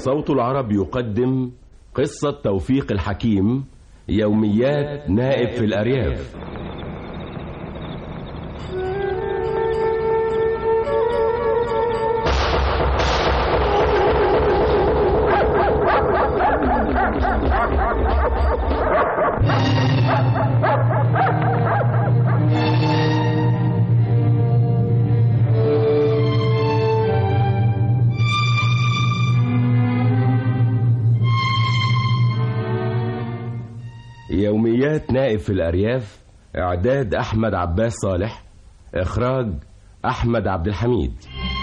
صوت العرب يقدم قصة توفيق الحكيم يوميات نائب في الأرياف يوميات نائب في الأرياف إعداد أحمد عباس صالح إخراج أحمد عبد الحميد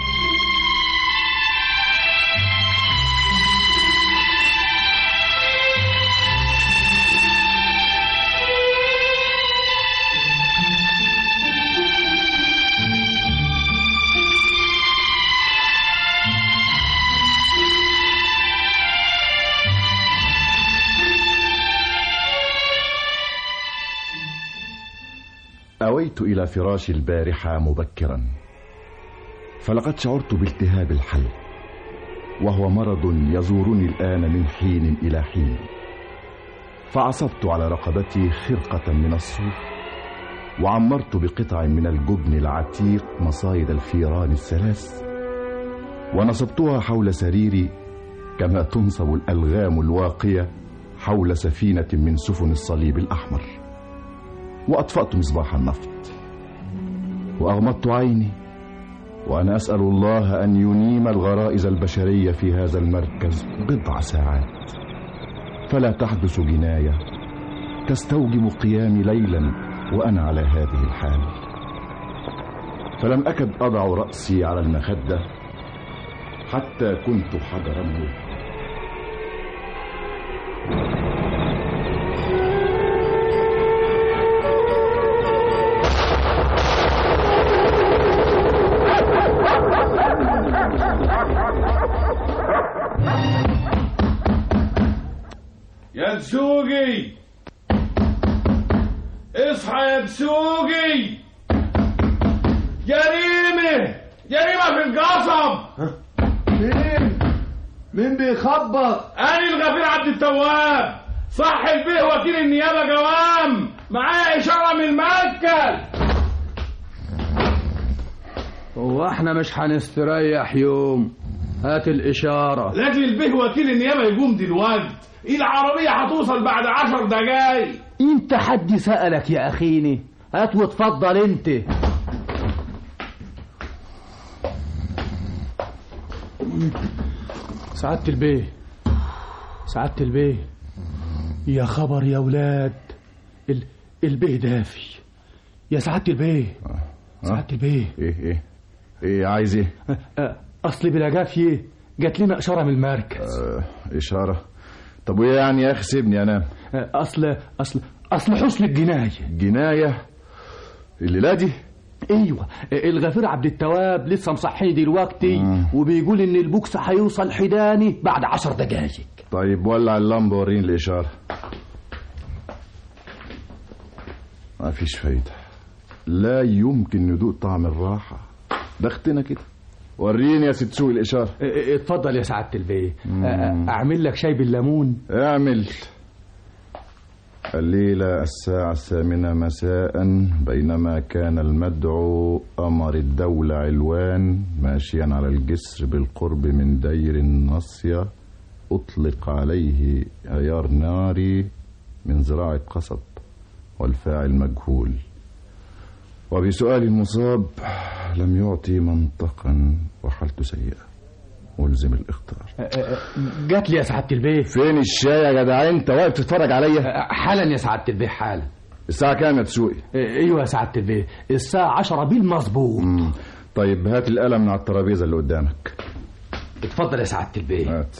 أويت إلى فراشي البارحة مبكرا فلقد شعرت بالتهاب الحلق وهو مرض يزورني الآن من حين إلى حين فعصبت على رقبتي خرقة من الصوف وعمرت بقطع من الجبن العتيق مصايد الفيران الثلاث ونصبتها حول سريري كما تنصب الألغام الواقية حول سفينة من سفن الصليب الأحمر وأطفأت مصباح النفط وأغمضت عيني وأنا أسأل الله أن ينيم الغرائز البشرية في هذا المركز بضع ساعات فلا تحدث جناية تستوجب قيامي ليلا وأنا على هذه الحال فلم أكد أضع رأسي على المخدة حتى كنت حجرا موت يا دسوقي اصحى يا دسوقي جريمة جريمة في القصب مين؟ مين بيخبط؟ أنا الغفير عبد التواب صح البيه وكيل النيابة جوام معايا إشارة من المركز هو احنا مش هنستريح يوم هات الإشارة لازم البيه وكيل النيابة يقوم دلوقتي العربية هتوصل بعد عشر دقايق انت حد سألك يا أخيني هات واتفضل انت سعادة البيه سعادة البيه يا خبر يا ولاد ال... البيه دافي يا سعادة البيه سعادة البيه إيه إيه إيه عايز إيه أ- أ- أصل بلا جافية جات لنا إشارة من المركز آه إشارة طب وإيه يعني يا أخي سيبني أنام أصل أصل أصل حسن الجناية جناية الليلة دي ايوه الغفير عبد التواب لسه مصحيني دلوقتي وبيقول ان البوكس هيوصل حداني بعد عشر دقايق طيب ولع اللمبة وريني الإشارة ما فيش فايدة لا يمكن ندوق طعم الراحة ضغطنا كده وريني يا ست سوق الإشارة اتفضل يا سعادة البيه اعمل لك شاي بالليمون اعمل الليلة الساعة الثامنة مساء بينما كان المدعو أمر الدولة علوان ماشيا على الجسر بالقرب من دير النصية أطلق عليه عيار ناري من زراعة قصب والفاعل مجهول وبسؤال المصاب لم يعطي منطقا وحالته سيئة ملزم الاختار جات لي يا سعادة البيه فين الشاي يا جدع انت واقف تتفرج عليا حالا يا سعادة البيه حالا الساعة كام يا تسوقي ايوه يا سعادة البيه الساعة عشرة بالمظبوط مم. طيب هات القلم من على الترابيزة اللي قدامك اتفضل يا سعادة البيه هات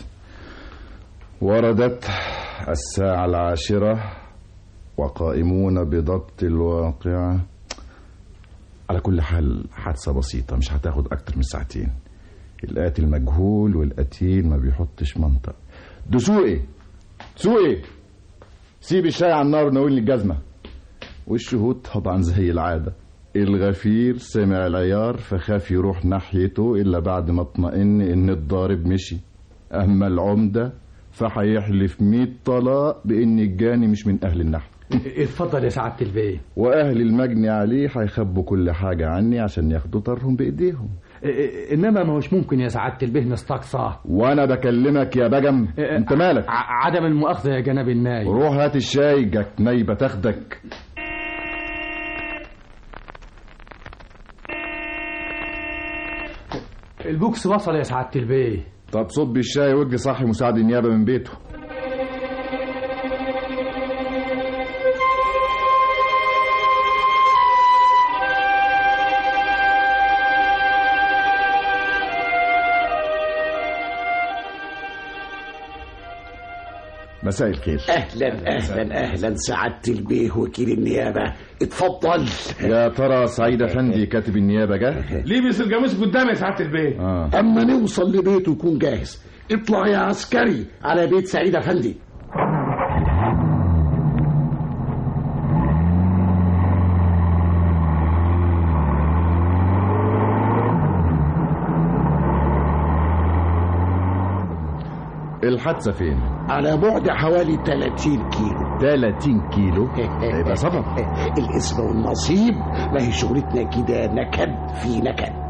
وردت الساعة العاشرة وقائمون بضبط الواقعة على كل حال حادثة بسيطة مش هتاخد أكتر من ساعتين القاتل مجهول والقتيل ما بيحطش منطق دسوقي دسوقي سيب الشاي على النار وناولني الجزمة والشهود طبعا زي العادة الغفير سمع العيار فخاف يروح ناحيته إلا بعد ما اطمئن إن الضارب مشي أما العمدة فهيحلف مية طلاق بإن الجاني مش من أهل النحو اتفضل يا سعادة البيه وأهل المجني عليه هيخبوا كل حاجة عني عشان ياخدوا طارهم بإيديهم انما ما هوش ممكن يا سعادة البيه نستقصى وأنا بكلمك يا بجم أنت مالك ع- عدم المؤاخذة يا جناب الناي روح هات الشاي جاك نايبة تاخدك البوكس وصل يا سعادة البيه طب صب الشاي وادي صاحي مساعد النيابة من بيته مساء الخير اهلا اهلا اهلا سعاده البيه وكيل النيابه اتفضل يا ترى سعيد افندي كاتب النيابة جه لبس القميص قدامي يا سعاده البيه آه. اما نوصل لبيته يكون جاهز اطلع يا عسكري على بيت سعيد افندي الحادثة فين على بعد حوالي 30 كيلو 30 كيلو يبقى سبب الاسم والنصيب ما هي شغلتنا كده نكد في نكد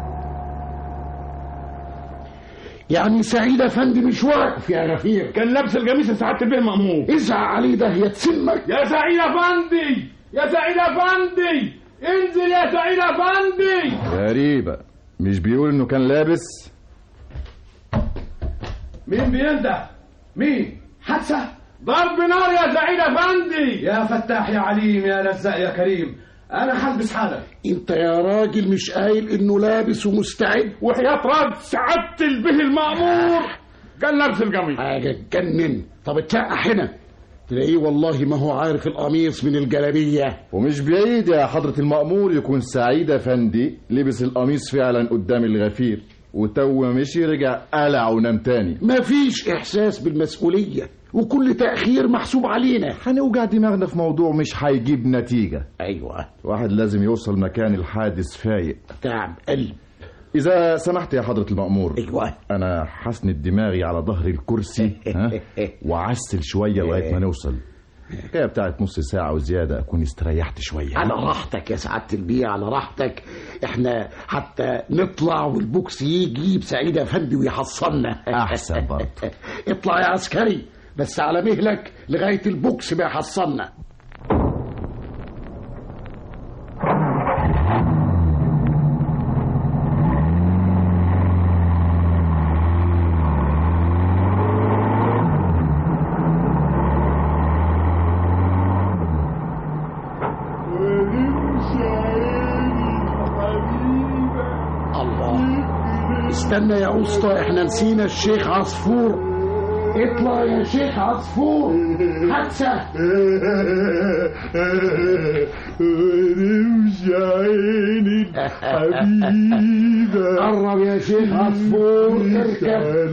يعني سعيد افندي مش واقف يا رفيق كان لابس القميص يا سعاده البيه مأمور ازعق عليه ده يتسمك يا سعيد افندي يا سعيد افندي انزل يا سعيد افندي غريبة مش بيقول انه كان لابس مين بينده مين حادثه ضرب نار يا سعيد افندي يا فتاح يا عليم يا رزاق يا كريم انا هلبس حالك انت يا راجل مش قايل انه لابس ومستعد وحياة رد سعادة البيه المأمور كان لابس القميص حاجة تجنن طب اتلقح هنا تلاقيه والله ما هو عارف القميص من الجلابية ومش بعيد يا حضرة المأمور يكون سعيد افندي لبس القميص فعلا قدام الغفير وتو ما مشي رجع قلع ونام تاني مفيش إحساس بالمسؤولية وكل تأخير محسوب علينا هنوجع دماغنا في موضوع مش هيجيب نتيجة أيوة واحد لازم يوصل مكان الحادث فايق تعب قلب إذا سمحت يا حضرة المأمور أيوة أنا حسند دماغي على ظهر الكرسي ها وعسل شوية لغاية ما نوصل الحكاية بتاعت نص ساعة وزيادة أكون استريحت شوية على راحتك يا سعادة البيع على راحتك احنا حتى نطلع والبوكس يجي يجيب سعيد افندي ويحصلنا أحسن برضه اطلع يا عسكري بس على مهلك لغاية البوكس ما يحصلنا الله استنى يا اسطى احنا نسينا الشيخ عصفور اطلع يا شيخ عصفور حادثة رمش عيني حبيبة قرب يا شيخ عصفور اركب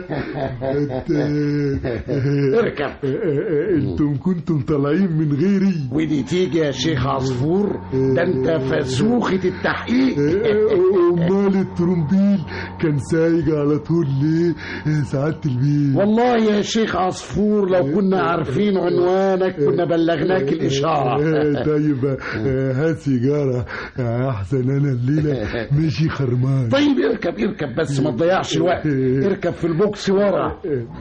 اركب انتم كنتم طالعين من غيري ودي تيجي يا شيخ عصفور ده انت فسوخة التحقيق امال الترومبيل كان سايق على طول ليه سعادة البيت والله يا شيخ عصفور لو كنا عارفين عنوانك كنا بلغناك الإشارة طيب هات سيجارة احسن انا الليلة ماشي خرمان طيب اركب اركب بس ما تضيعش الوقت اركب في البوكس ورا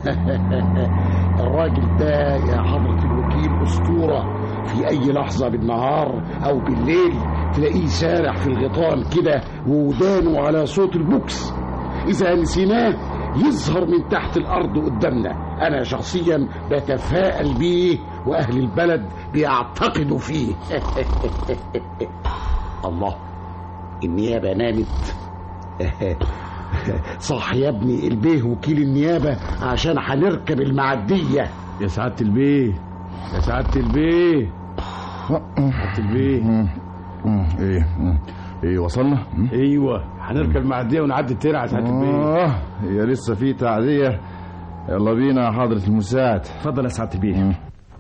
الراجل ده يا حضرة الوكيل أسطورة في أي لحظة بالنهار أو بالليل تلاقيه سارح في الغيطان كده وودانه على صوت البوكس إذا نسيناه يظهر من تحت الأرض قدامنا أنا شخصيا بتفائل بيه وأهل البلد بيعتقدوا فيه الله النيابة نامت صح يا ابني البيه وكيل النيابة عشان هنركب المعدية يا سعادة البيه يا سعادة البيه سعادة البيه مم، ايه مم. ايه وصلنا مم. ايوه هنركب المعدية ونعدي الترعة يا سعادة البيه اه هي لسه في تعدية يلا بينا يا حضرة المساعد اتفضل يا سعادة البيه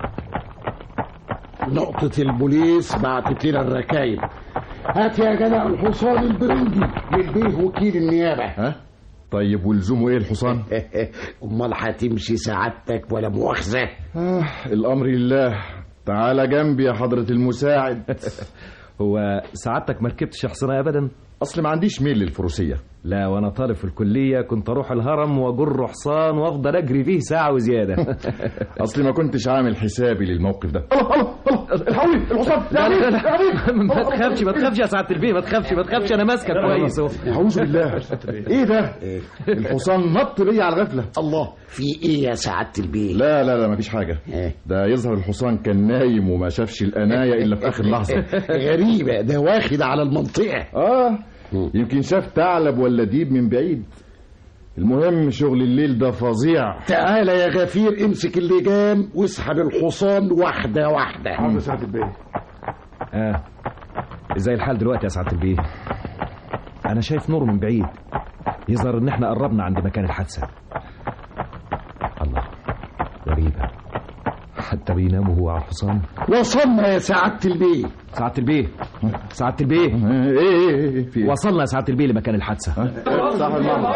نقطة البوليس بعتت لنا الركايب هات يا جدع الحصان البرنجي للبيه وكيل النيابة ها طيب ولزومه ايه الحصان امال هتمشي سعادتك ولا مؤاخذه آه الامر لله تعالى جنبي يا حضرة المساعد هو سعادتك ما ركبتش حصانة ابدا اصل ما عنديش ميل للفروسية لا وانا طالب في الكليه كنت اروح الهرم واجر حصان وافضل اجري فيه ساعه وزياده اصل ما كنتش عامل حسابي للموقف ده الله الله الله الحقوني الحصان لا لا لا ما تخافش ما تخافش يا سعاده البيه ما تخافش ما تخافش انا ماسكك كويس اهو اعوذ بالله ايه ده الحصان نط بيا على الغفله الله في ايه يا سعاده البيه لا لا لا مفيش حاجه إيه؟ ده يظهر الحصان كان نايم وما شافش القنايه الا في اخر لحظه غريبه ده واخد على المنطقه اه يمكن شاف ثعلب ولا ديب من بعيد المهم شغل الليل ده فظيع تعالى يا غفير امسك اللجام واسحب الحصان واحده واحده حاضر سعاده البيه اه ازاي الحال دلوقتي يا سعاده البيه انا شايف نور من بعيد يظهر ان احنا قربنا عند مكان الحادثه الله غريبه حتى بينام وهو على الحصان وصلنا يا سعاده البيه سعاده البيه سعاده البيه ايه ايه ايه إيه؟ في إيه؟ وصلنا يا سعاده البيه لمكان الحادثه صح المعنى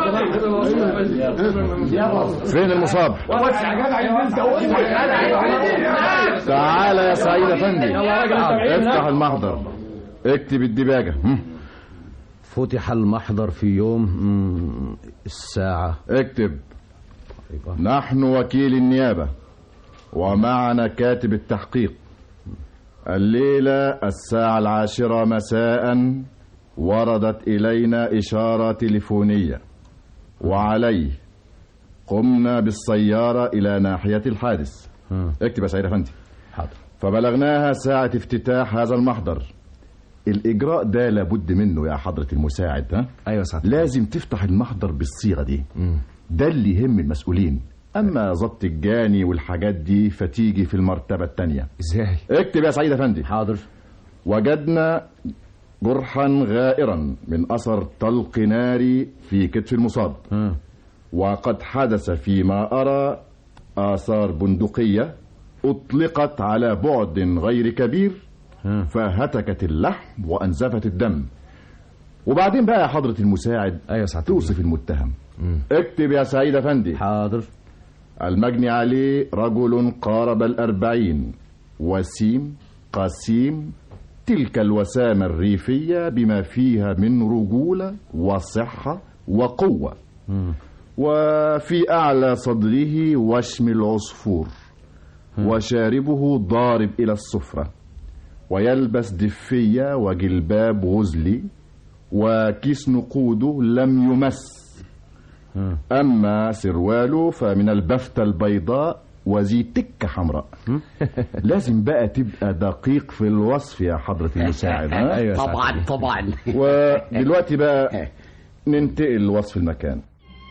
فين المصاب تعالى يا سعيد افندي افتح المحضر اكتب الدباجه هم. فتح المحضر في يوم مم، الساعه اكتب نحن وكيل النيابة ومعنا كاتب التحقيق الليلة الساعة العاشرة مساء وردت إلينا إشارة تليفونية وعليه قمنا بالسيارة إلى ناحية الحادث مم. اكتب يا سعيد أفندي حاضر فبلغناها ساعة افتتاح هذا المحضر الإجراء ده لابد منه يا حضرة المساعد ها؟ ايوه يا سعاده البيه. لازم تفتح المحضر بالصيغة دي مم. ده اللي يهم المسؤولين أما ضبط الجاني والحاجات دي فتيجي في المرتبة التانية ازاي اكتب يا سعيد أفندي حاضر وجدنا جرحا غائرا من أثر طلق ناري في كتف المصاب مم. وقد حدث فيما أرى آثار بندقية أطلقت على بعد غير كبير مم. فهتكت اللحم وأنزفت الدم وبعدين بقى يا حضرة المساعد ايوه يا سعاده البيه. توصف المتهم مم. اكتب يا سعيد أفندي حاضر المجني عليه رجل قارب الأربعين وسيم قسيم تلك الوسامة الريفية بما فيها من رجولة وصحة وقوة مم. وفي أعلى صدره وشم العصفور وشاربه ضارب إلى السفرة ويلبس دفية وجلباب غزلي وكيس نقوده لم يمس مم. أما سرواله فمن البفتة البيضاء وذي تكة حمراء لازم بقى تبقى دقيق في الوصف يا حضرة المساعد ها؟ ايوه يا سعادة طبعا البيه. طبعا ودلوقتي بقى ننتقل لوصف المكان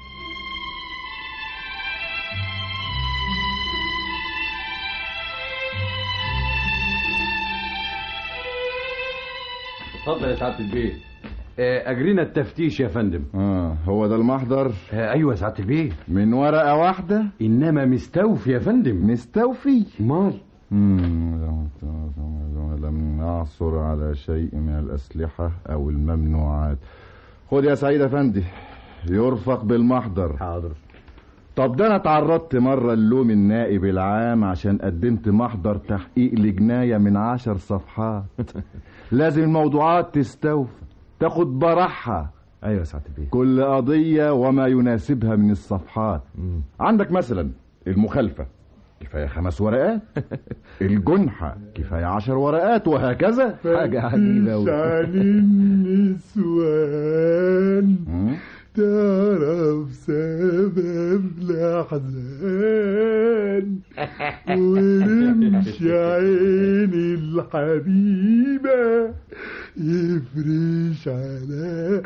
اتفضل يا سعاده البيه آه، اجرينا التفتيش يا فندم آه هو ده المحضر آه، ايوه يا سعاده البيه من ورقة واحدة انما مستوفي يا فندم مستوفي مال مم، لم نعثر على شيء من الأسلحة أو الممنوعات خد يا سعيد أفندي يرفق بالمحضر حاضر طب ده أنا تعرضت مرة اللوم النائب العام عشان قدمت محضر تحقيق لجناية من عشر صفحات لازم الموضوعات تستوفى تاخد براحها ايوه يا سعاده البيه كل قضية وما يناسبها من الصفحات مم. عندك مثلا المخالفة كفاية خمس ورقات الجنحة كفاية عشر ورقات وهكذا حاجه عجيبه أوي. النسوان مم. تعرف سبب الأحزان ورمش عين الحبيبة يفرش على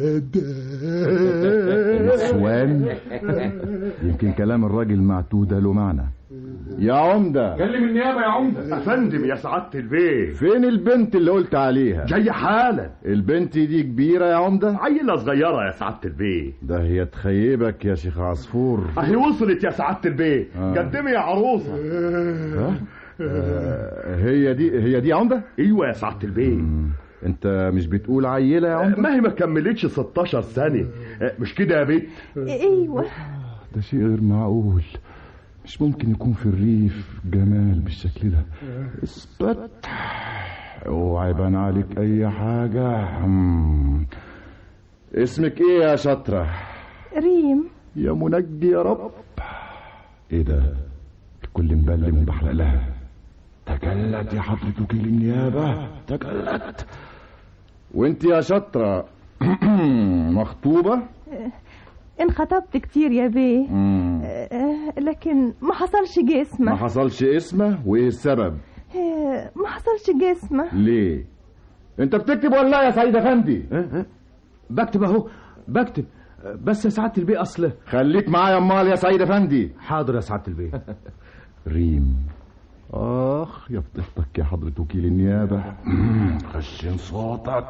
فدان نسوان يمكن كلام الراجل معتودة له معنى يا عمدة كلم النيابه يا عمده أفندم يا سعادة البيت فين البنت اللي قلت عليها جاي حالا البنت دي كبيرة يا عمدة عيلة صغيرة يا سعادة البيت ده هي تخيبك يا شيخ عصفور أهي وصلت يا سعادة البيت آه. قدمي يا عروسة ها؟ آه، هي دي هي دي يا عمدة ايوه يا سعادة البيت انت مش بتقول عيلة يا عمدة ما هي ما كملتش 16 سنة مش كده يا بيت ايوه ده شيء غير معقول مش ممكن يكون في الريف جمال بالشكل ده اثبت اوعى يبان عليك اي حاجة مم. اسمك ايه يا شطرة ريم يا منجي يا رب ايه ده الكل مبلم وبحلق لها تجلت يا حضرة وكيل النيابة تجلت وانت يا شطرة مخطوبة انخطبت كتير يا بيه مم. آه، لكن ما حصلش ما جسمه حصلش اسمه وايه السبب آه، ما حصلش جسمه ليه انت بتكتب ولا لا يا سيد افندي بكتب اهو بكتب بس يا سعاده البيه اصل خليك معايا امال يا سيد افندي حاضر يا سعاده البيه ريم اخ يا فضيحتك يا حضرة وكيل النيابة خشن صوتك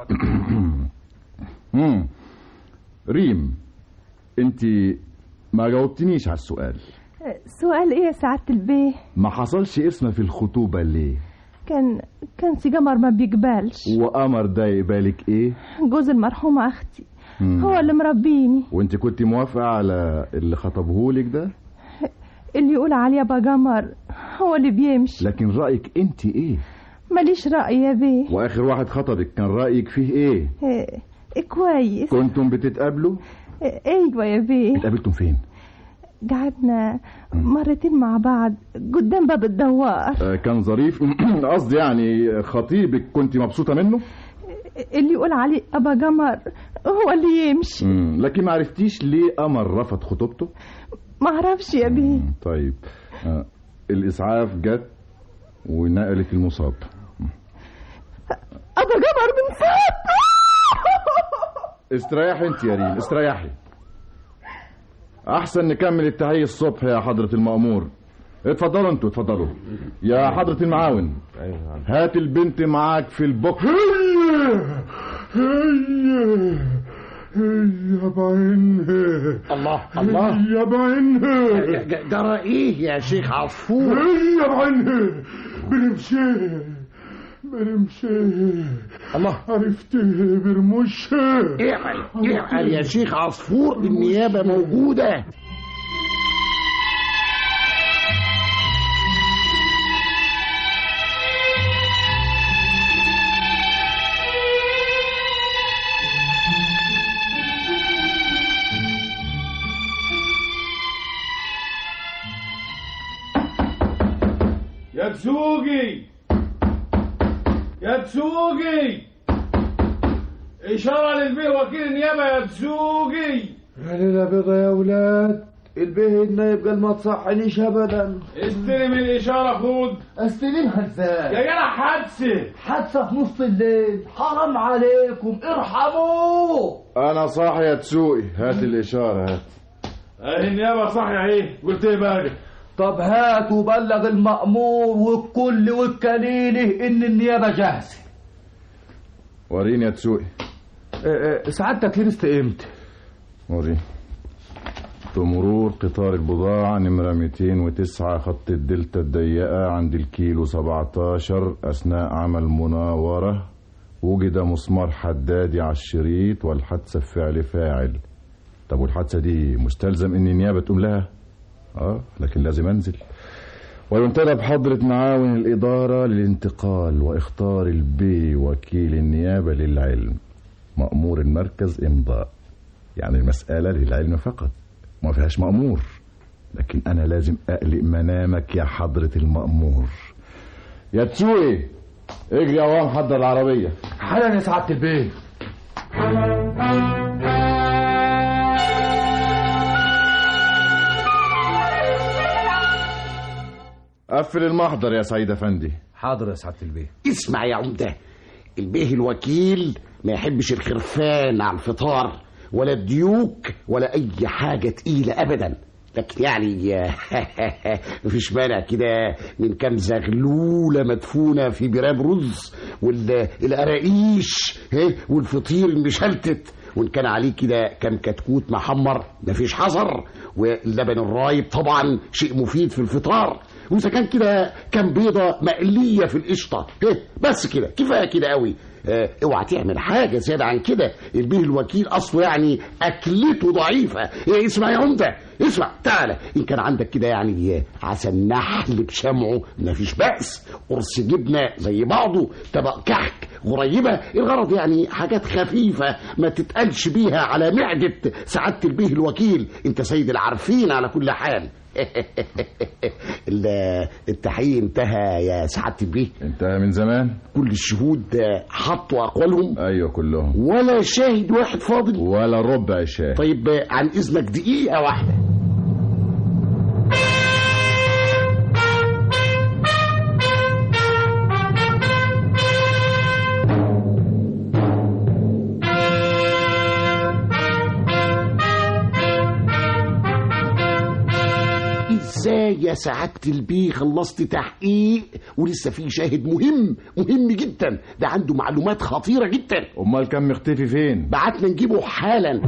مم. ريم انت ما جاوبتنيش على السؤال آه، سؤال ايه يا سعاده البيه ما حصلش اسم في الخطوبة ليه كان كان سي قمر ما بيقبلش وقمر ده يقبالك ايه جوز المرحومه اختي مم. هو اللي مربيني وانت كنت موافقة على اللي خطبهولك ده اللي يقول عليه ابا قمر هو اللي بيمشي لكن رأيك انت ايه ماليش رأي يا بيه واخر واحد خطبك كان رأيك فيه ايه آه، كويس كنتم بتتقابلوا آه، ايوه يا بيه اتقابلتم فين قعدنا مرتين مع بعض قدام باب الدوار آه، كان ظريف قصدي يعني خطيبك كنت مبسوطة منه اللي يقول عليه ابا قمر هو اللي يمشي مم. لكن ما عرفتيش ليه قمر رفض خطوبته ما اعرفش يا بيه مم. طيب آه، الإسعاف جت ونقلت المصاب ابا قمر من صوت استريحي انت يا ريم استريحي احسن نكمل التحية الصبح يا حضرة المأمور اتفضلوا انتوا اتفضلوا يا حضرة المعاون هات البنت معاك في البوك يا بعينها الله الله يا بعينها ج- جرى ايه يا شيخ عصفور يا بعينها برمشاه برمشاه الله عرفت برمشها اعمل اعمل يا شيخ عصفور النيابة موجودة يا تسوقي يا تسوقي إشارة للبيه وكيل النيابة يا تسوقي يا ليلة بيضة يا ولاد البيه إنه يبقى ما تصحنيش أبدا استلم الإشارة خد استلمها ازاي؟ يا جدع حادثة حادثة في نص الليل حرام عليكم ارحموه انا صاحي يا تسوقي هات الاشارة هات أهي النيابة صحيح إيه قلت إيه بقى طب هات وبلغ المأمور والكل والكليله إن النيابة جاهزة وريني يا تسوقي سعادتك لبست امتى وريني بمرور قطار البضاعة نمرة 209 خط الدلتا الضيقة عند الكيلو 17 أثناء عمل مناورة وجد مسمار حدادي على الشريط والحادثة بفعل فاعل طب والحادثة دي مستلزم إن النيابة تقوم لها؟ آه لكن لازم أنزل وينتدب حضرة معاون الإدارة للانتقال وإختار البي وكيل النيابة للعلم مأمور المركز إمضاء يعني المسألة للعلم فقط ما فيهاش مأمور لكن أنا لازم أقلق منامك يا حضرة المأمور يا تسوقي اجري أوام حضر العربية حالا يا سعاده البيه قفل المحضر يا سيد أفندي حاضر يا سعاده البيه اسمع يا عمدة البيه الوكيل ما يحبش الخرفان على الفطار ولا الديوك ولا أي حاجة تقيلة أبدا لكن يعني مفيش مانع كده من كام زغلولة مدفونة في برام رز والقراقيش ها، والفطير المشلتت وإن كان عليه كده كام كتكوت محمر مفيش حذر واللبن الرايب طبعا شيء مفيد في الفطار وإذا كان كده كام بيضة مقلية في القشطة ها، بس كده كفاية كده قوي اه اوعى تعمل حاجه زياده عن كده البيه الوكيل اصله يعني اكلته ضعيفه إيه اسمع يا عمده اسمع تعالى ان كان عندك كده يعني عسل نحل بشمعه مفيش بأس قرص جبنه زي بعضه طبق كحك غريبه الغرض يعني حاجات خفيفه ما تتقلش بيها على معده سعاده البيه الوكيل انت سيد العارفين على كل حال ال- التحقيق انتهى يا سعاده البيه انتهى من زمان كل الشهود حطوا اقوالهم ايوه كلهم ولا شاهد واحد فاضل ولا ربع شاهد طيب عن اذنك دقيقه واحده ازاي يا سعادة البيه خلصت تحقيق ولسه في شاهد مهم مهم جدا ده عنده معلومات خطيرة جدا امال كان مختفي فين بعتنا نجيبه حالا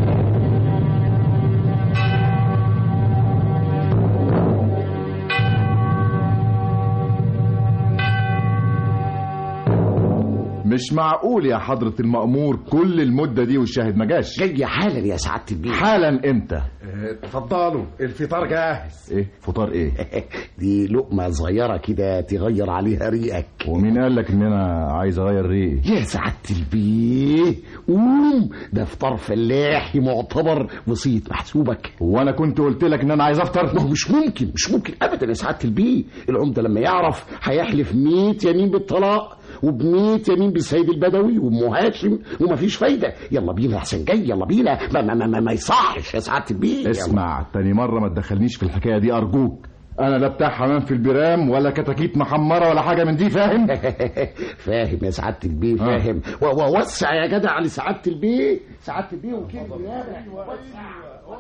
مش معقول يا حضرة المأمور كل المدة دي والشاهد ما جاش جاي حالا يا سعادة البيه حالا امتى اتفضلوا الفطار جاهز ايه فطار ايه دي لقمة صغيرة كده تغير عليها ريقك ومين قال لك ان انا عايز اغير ريقي يا سعادة البيه قوم ده فطار فلاحي معتبر وصية محسوبك وانا كنت قلت لك ان انا عايز افطر ما هو مش ممكن مش ممكن ابدا يا سعاده البيه العمده لما يعرف هيحلف 100 يمين بالطلاق وب100 يمين بالسيد البدوي وام هاشم ومفيش فايده يلا بينا احسن جاي يلا بينا ما, ما, ما, ما, ما يصحش يا سعاده البيه يلا. اسمع تاني مرة ما تدخلنيش في الحكاية دي ارجوك انا لا بتاع حمام في البرام ولا كتاكيت محمرة ولا حاجة من دي فاهم فاهم يا سعاده البيه فاهم و- ووسع يا جدع لسعاده البيه سعاده البيه وكيل النيابه وسع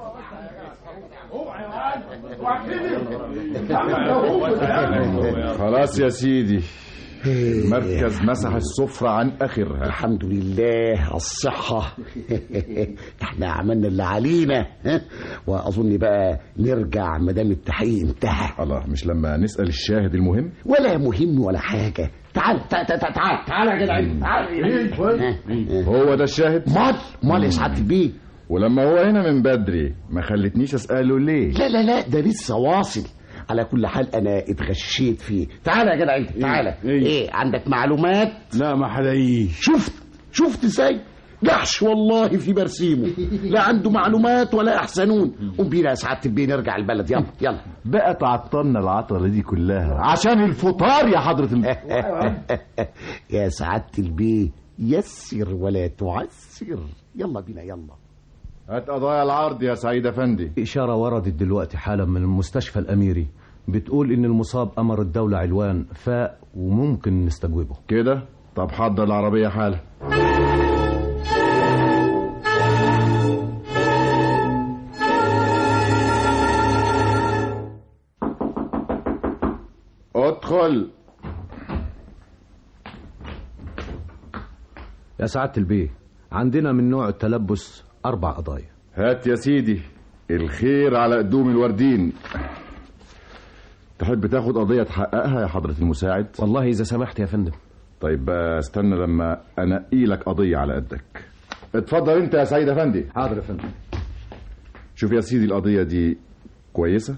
خلاص يا سيدي المركز مسح السفرة عن اخرها الحمد لله على الصحة احنا عملنا اللي علينا ها؟ واظن بقى نرجع مدام التحقيق انتهى الله مش لما نسأل الشاهد المهم ولا مهم ولا حاجة تعال تعال تعال تعال تعال يا جدع تعال هو ده الشاهد مال مال يا سعادة البيه ولما هو هنا من بدري ما خلتنيش اسأله ليه لا لا لا ده لسه واصل على كل حال انا اتغشيت فيه تعال يا جدع انت تعال إيه؟ ايه عندك معلومات لا ما حلاقيش شفت شفت ازاي جحش والله في برسيمه لا عنده معلومات ولا احسنون قوم بينا يا سعاده البيه نرجع البلد يلا يلا بقى تعطلنا العطلة دي كلها عشان الفطار يا حضرة الم... يا سعاده البيه يسر ولا تعسر يلا بينا يلا هات قضايا العرض يا سعيد افندي إشارة وردت دلوقتي حالا من المستشفى الأميري بتقول إن المصاب أمر الدولة علوان فاق وممكن نستجوبه كده طب حضر العربية حالا ادخل يا سعادة البيه عندنا من نوع التلبس أربع قضايا هات يا سيدي الخير على قدوم الوردين تحب تاخد قضية تحققها يا حضرة المساعد والله إذا سمحت يا فندم طيب بقى استنى لما انقي لك قضية على قدك اتفضل انت يا سعيد افندي حاضر يا فندم شوف يا سيدي القضية دي كويسة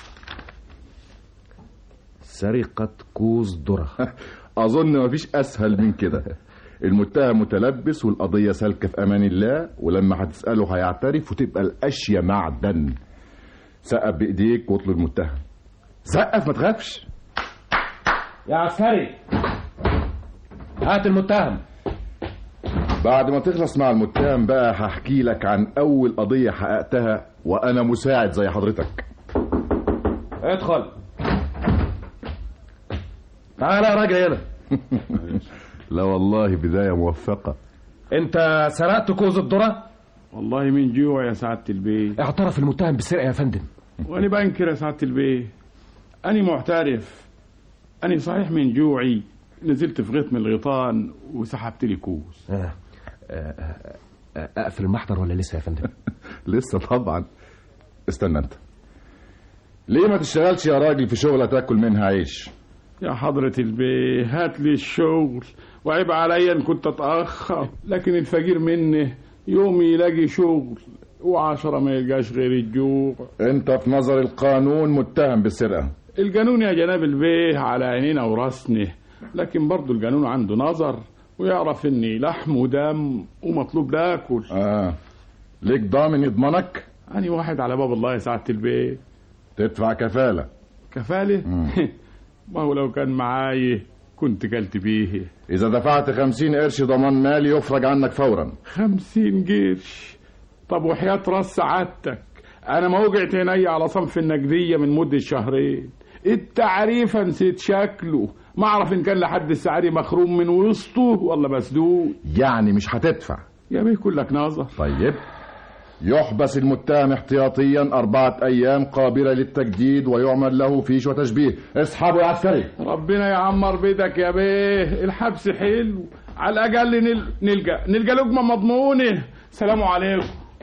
سرقة كوز ذرة اظن مفيش اسهل من كده المتهم متلبس والقضية سالكة في امان الله ولما هتسأله هيعترف وتبقى الاشياء معدن سقف بايديك واطلب المتهم سقف ما تخافش يا عسكري هات المتهم بعد ما تخلص مع المتهم بقى هحكي لك عن اول قضية حققتها وانا مساعد زي حضرتك ادخل تعال يا راجل هنا لا والله بداية موفقة انت سرقت كوز الذرة والله من جوع يا سعادة البيه اعترف المتهم بالسرقة يا فندم وانا بنكر يا سعادة البيه أنا معترف أنا صحيح من جوعي نزلت في غيط من الغيطان وسحبت لي كوز آه. آه. آه. اقفل المحضر ولا لسه يا فندم لسه طبعا استنى انت ليه ما تشتغلش يا راجل في شغلة تاكل منها عيش يا حضرة البيه هات لي الشغل وعيب عليا ان كنت اتاخر لكن الفقير مني يوم يلاقي شغل وعشرة ما يلقاش غير الجوع انت في نظر القانون متهم بالسرقة القانون يا جناب البيه على عينينا وراسنا لكن برضو القانون عنده نظر ويعرف اني لحم ودم ومطلوب لاكل اه ليك ضامن يضمنك أنا واحد على باب الله يا سعادة البيت تدفع كفالة كفالة ما هو لو كان معاي كنت كلت بيه إذا دفعت خمسين قرش ضمان مالي يفرج عنك فورا خمسين قرش طب وحياة راس سعادتك أنا ما وقعت عيني على صنف النقدية من مدة شهرين التعريفة نسيت شكله ما أعرف إن كان لحد السعاري مخروم من وسطه ولا مسدود يعني مش هتدفع يا بيه كلك نظر طيب يحبس المتهم احتياطيا أربعة أيام قابلة للتجديد ويعمل له فيش وتشبيه اسحبوا يا عسكري ربنا يعمر بيدك يا بيه الحبس حلو على الأقل نل... نلقى نلقى لقمة مضمونة سلام عليكم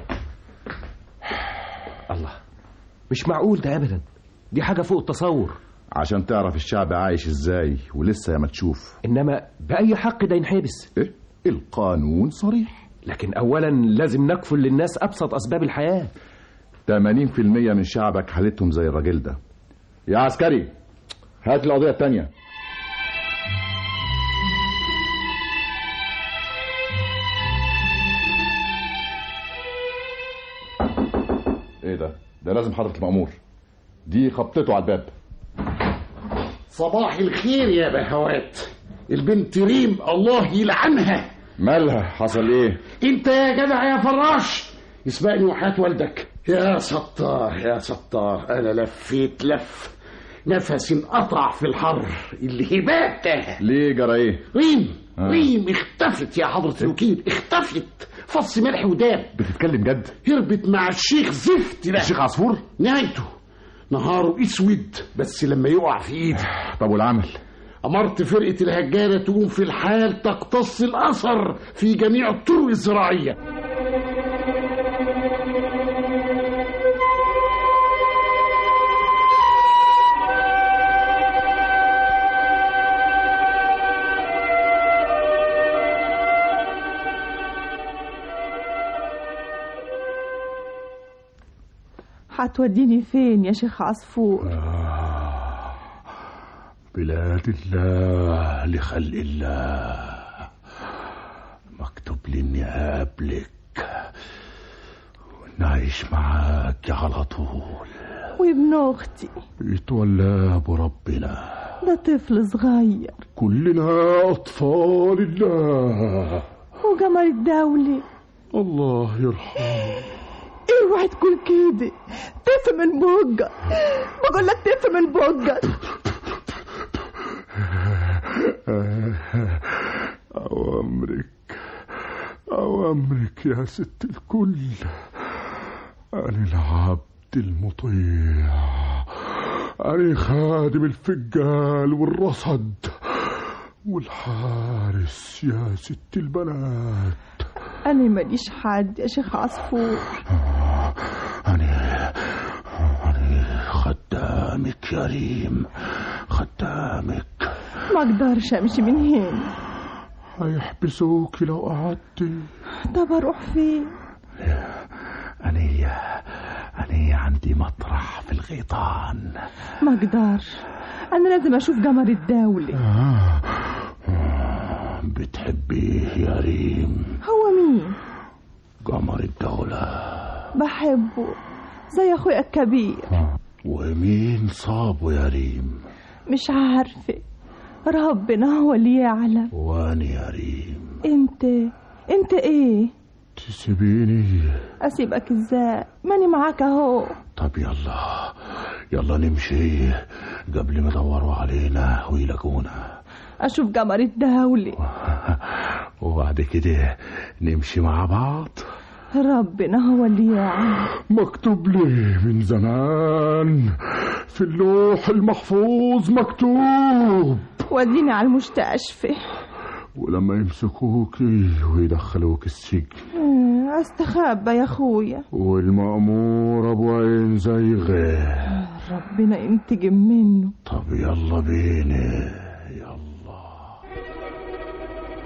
الله مش معقول ده ابدا دي حاجه فوق التصور عشان تعرف الشعب عايش ازاي ولسه يا ما تشوف انما باي حق ده ينحبس ايه القانون صريح لكن اولا لازم نكفل للناس ابسط اسباب الحياه 80% من شعبك حالتهم زي الراجل ده يا عسكري هات القضيه التانية ايه ده ده لازم حضرة المأمور دي خبطته على الباب صباح الخير يا بهوات البنت ريم الله يلعنها مالها حصل ايه انت يا جدع يا فراش اسمعني وحياة والدك يا ستار يا ستار انا لفيت لف نفسي انقطع في الحر اللي هباته ليه جرى ايه ريم آه. ريم اختفت يا حضرة الوكيل اختفت فص ملح وداب بتتكلم جد هربت مع الشيخ زفت ده الشيخ عصفور نهايته نهاره اسود بس لما يقع في ايدي طب والعمل أمرت فرقة الهجانة تقوم في الحال تقتص الأثر في جميع الطرق الزراعية هتوديني فين يا شيخ عصفور بلاد الله لخلق الله مكتوب لي اني اقابلك ونعيش معاك على طول وابن اختي يتولى ابو ربنا ده طفل صغير كلنا اطفال الله وجمال الدولة الله يرحمه اوعي تقول كده تف من بوجة بقول لك تف من بوجة أوامرك أوامرك يا ست الكل أنا العبد المطيع أنا خادم الفجال والرصد والحارس يا ست البنات انا ماليش حد يا شيخ عصفور أنا أنا خدامك يا ريم خدامك ما اقدرش امشي من هنا هيحبسوك لو قعدتي طب اروح فين أنا أنا عندي مطرح في الغيطان ما اقدرش انا لازم اشوف قمر الدولة آه. آه. بتحبيه يا ريم هو مين قمر الدولة بحبه زي اخويا الكبير ومين صابه يا ريم مش عارفة ربنا هو اللي يعلم وأنا يا ريم انت انت ايه تسيبيني اسيبك ازاي ماني معاك اهو طب يلا يلا نمشي قبل ما يدوروا علينا ويلاقونا اشوف قمر الدولة وبعد كده نمشي مع بعض ربنا هو اللي يعلم مكتوب لي من زمان في اللوح المحفوظ مكتوب وديني على المستشفى ولما يمسكوكي ويدخلوك السجن آه، استخبى يا اخويا والمأمور أبو عين زي غير ربنا ينتقم منه طب يلا بينا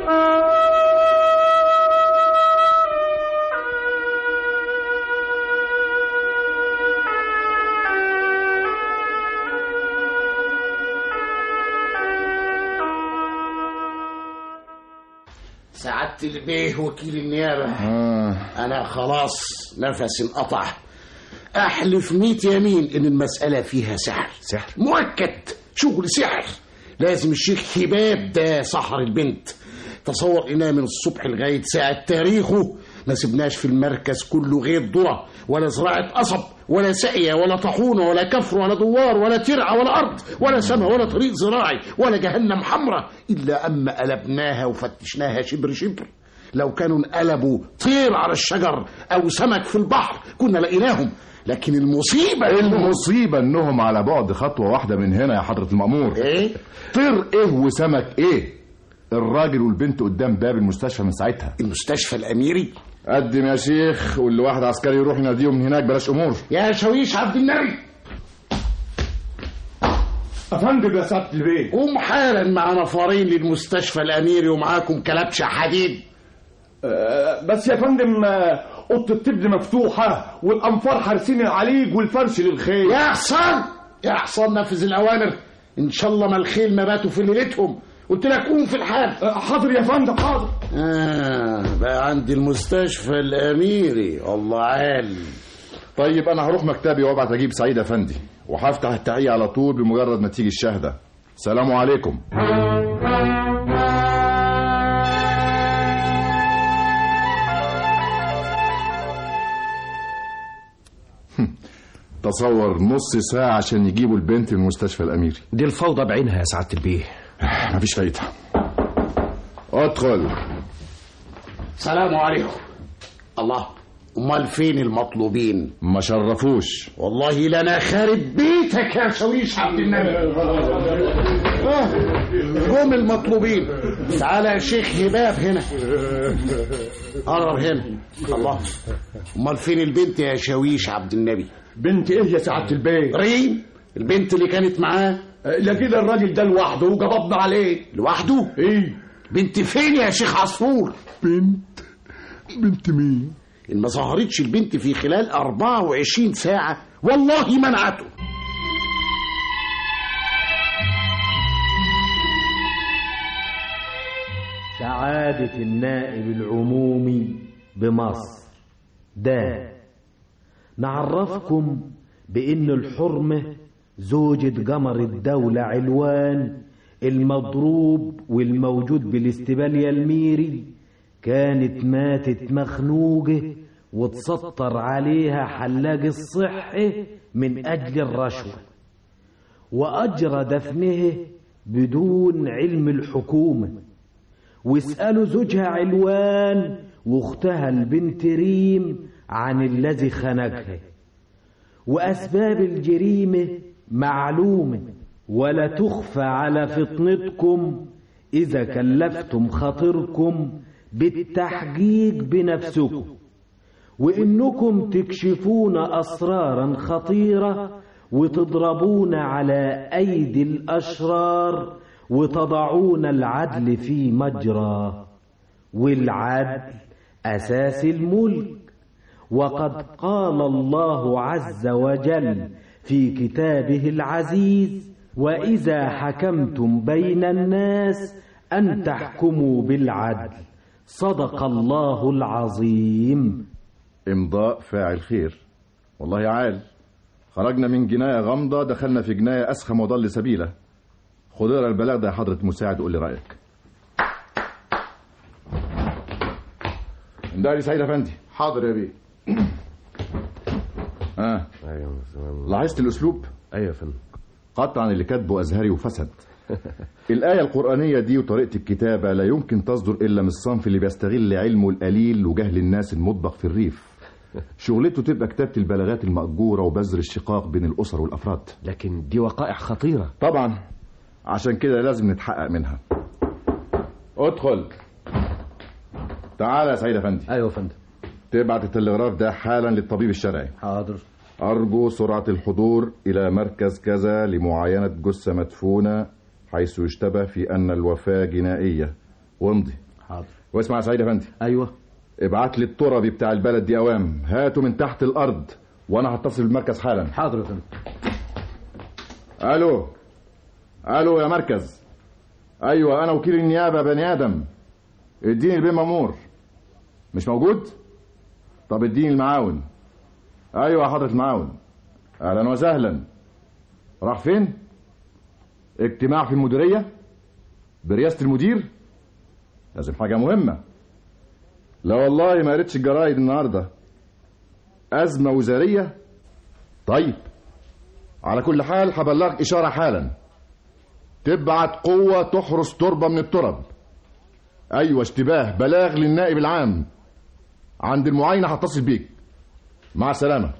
سعادة البيه وكيل النيابة آه. أنا خلاص نفسي انقطع أحلف ميت يمين إن المسألة فيها سحر سحر مؤكد شغل سحر لازم الشيخ هباب ده سحر البنت تصور إنها من الصبح لغاية ساعة تاريخه ما سبناش في المركز كله غير ذرة ولا زراعة قصب ولا سقية ولا طاحونة ولا كفر ولا دوار ولا ترعة ولا أرض ولا سما ولا طريق زراعي ولا جهنم حمراء إلا أما قلبناها وفتشناها شبر شبر لو كانوا انقلبوا طير على الشجر أو سمك في البحر كنا لقيناهم لكن المصيبة المصيبة انهم على بعد خطوة واحدة من هنا يا حضرة المأمور ايه طير ايه وسمك ايه الراجل والبنت قدام باب المستشفى من ساعتها المستشفى الأميري قدم يا شيخ واللي واحد عسكري يروح يناديهم هناك بلاش امور يا شويش عبد النبي افندم يا سعاده البيه قوم حالا مع نفرين للمستشفى الأميري ومعاكم كلبش حديد أه بس يا فندم آه، اوضه الطب مفتوحه والانفار حارسين العليج والفرش للخيل يا حصان يا حصان نفذ الأوامر إن شاء الله ما الخيل ما باتوا في ليلتهم قلت لك قوم في الحال أه، حاضر يا فندم حاضر آه بقى عندي المستشفى الأميري الله عال طيب انا هروح مكتبي وابعت اجيب سعيد افندي وهفتح التحقيق على طول بمجرد ما تيجي الشهدة سلام عليكم تصور نص ساعة عشان يجيبوا البنت من المستشفى الأميري دي الفوضى بعينها يا سعاده البيه مفيش فايدة ادخل سلام عليكم الله امال فين المطلوبين ما شرفوش والله لنا خارب بيتك يا شويش عبد النبي آه، جم المطلوبين تعالى يا شيخ هباب هنا قرب هنا الله امال فين البنت يا شويش عبد النبي بنت ايه يا سعاده البيه ريم البنت اللي كانت معاه أه، لا كده الراجل ده لوحده وجبضنا عليه لوحده ايه بنت فين يا شيخ عصفور بنت بنت مين إن ما ظهرتش البنت في خلال 24 ساعة والله منعته سعادة النائب العمومي بمصر ده نعرفكم بأن الحرمة زوجة قمر الدولة علوان المضروب والموجود بالاستبالية الميري كانت ماتت مخنوقة وتسطر عليها حلاق الصحة من أجل الرشوة وأجرى دفنه بدون علم الحكومة واسألوا زوجها علوان واختها البنت ريم عن الذي خنقها وأسباب الجريمة معلومة ولا تخفى على فطنتكم إذا كلفتم خاطركم بالتحقيق بنفسكم وإنكم تكشفون أسرارا خطيرة وتضربون على أيدي الأشرار وتضعون العدل في مجرى والعدل أساس الملك وقد قال الله عز وجل في كتابه العزيز وإذا حكمتم بين الناس أن تحكموا بالعدل صدق الله العظيم امضاء فاعل خير والله يا عال خرجنا من جناية غامضة دخلنا في جناية أسخم وضل سبيلة خد اقرا البلاغ ده يا حضرة مساعد قول لي رأيك اندهلي سعيد افندي حاضر يا بيه اه ايوه لاحظت الاسلوب ايوه يا فندم قطعا اللي كاتبه ازهري وفسد الآية القرآنية دي وطريقة الكتابة لا يمكن تصدر إلا من الصنف اللي بيستغل علمه القليل وجهل الناس المطبخ في الريف شغلته تبقى كتابة البلاغات المأجورة وبذر الشقاق بين الأسر والأفراد لكن دي وقائع خطيرة طبعا عشان كده لازم نتحقق منها ادخل تعال يا سعيد افندي أيوة يا فندم تبعت التلغراف ده حالا للطبيب الشرعي حاضر أرجو سرعة الحضور إلى مركز كذا لمعاينة جثة مدفونة حيث يشتبه في أن الوفاة جنائية وامضي حاضر واسمع يا سعيد افندي ايوه ابعت لي التربي بتاع البلد دي اوام هاته من تحت الارض وانا هتصل بالمركز حالا حاضر يا فندم الو الو يا مركز ايوه انا وكيل النيابه بني ادم اديني البيه مامور مش موجود طب اديني المعاون ايوه يا حضره المعاون اهلا وسهلا راح فين اجتماع في المديريه برئاسه المدير لازم حاجه مهمه لا والله ما قريتش الجرايد النهارده ازمه وزاريه طيب على كل حال هبلغك اشاره حالا تبعت قوه تحرس تربه من الترب ايوه اشتباه بلاغ للنائب العام عند المعاينه هتصل بيك مع السلامه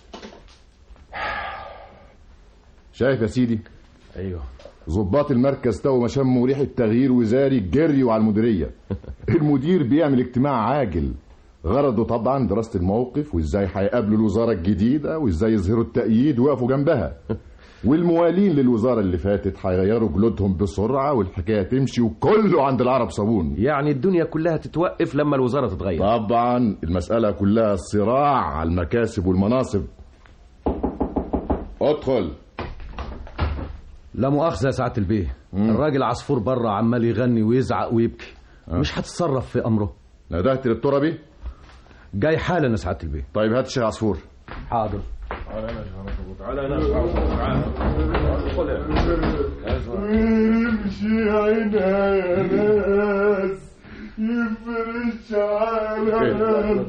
شايف يا سيدي ايوه ضباط المركز تو ما شموا ريحه تغيير وزاري جريوا على المديريه المدير بيعمل اجتماع عاجل غرضه طبعا دراسه الموقف وازاي هيقابلوا الوزاره الجديده وازاي يظهروا التأييد ويقفوا جنبها والموالين للوزاره اللي فاتت هيغيروا جلودهم بسرعه والحكايه تمشي وكله عند العرب صابون يعني الدنيا كلها تتوقف لما الوزاره تتغير طبعا المساله كلها صراع على المكاسب والمناصب ادخل لا مؤاخذه يا سعاده البيه الراجل عصفور بره عمال يغني ويزعق ويبكي مش هتتصرف في امره ندهت للتربي جاي حالا يا سعاده البيه طيب هات الشيخ عصفور حاضر امشي عينها يا ناس يفرش على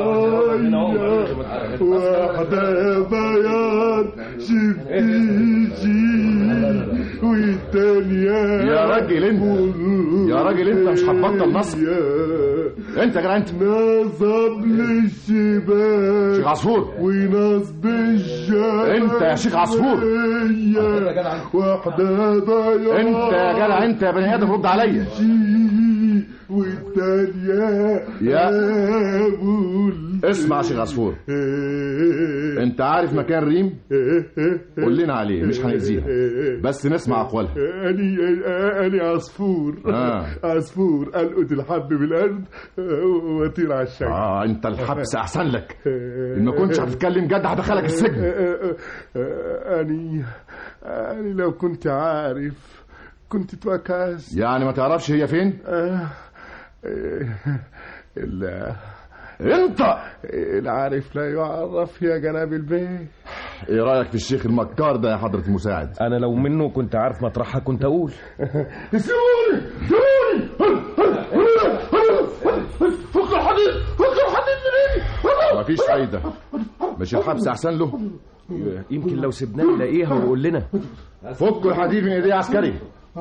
واحدة بياض شفتيشي والتانية يا راجل انت يا راجل انت مش هتبطل نصب انت يا جدع انت نصب للشباك شيخ عصفور ونصب الشباك انت يا شيخ عصفور واحدة بياض انت يا جدع انت يا بني ادم رد عليا والتانية يا أبو اسمع يا شيخ عصفور انت عارف مكان ريم قول لنا عليه مش هنأذيها بس نسمع اقوالها أني أني عصفور آه. عصفور ألقط الحب بالأرض وأطير على الشجر اه انت الحبس احسن لك ان ما كنتش هتتكلم جد هدخلك السجن أني أني لو كنت عارف كنت توكس يعني ما تعرفش هي فين لا انت العارف لا يعرف يا جناب البيه ايه رايك في الشيخ المكار ده يا حضره المساعد انا لو منه كنت عارف مطرحها كنت اقول سيبوني سيبوني فك الحديد فك الحديد من مفيش فايده مش الحبس احسن له يمكن لو سيبناه يلاقيها ويقول لنا فكوا الحديد من ايديه عسكري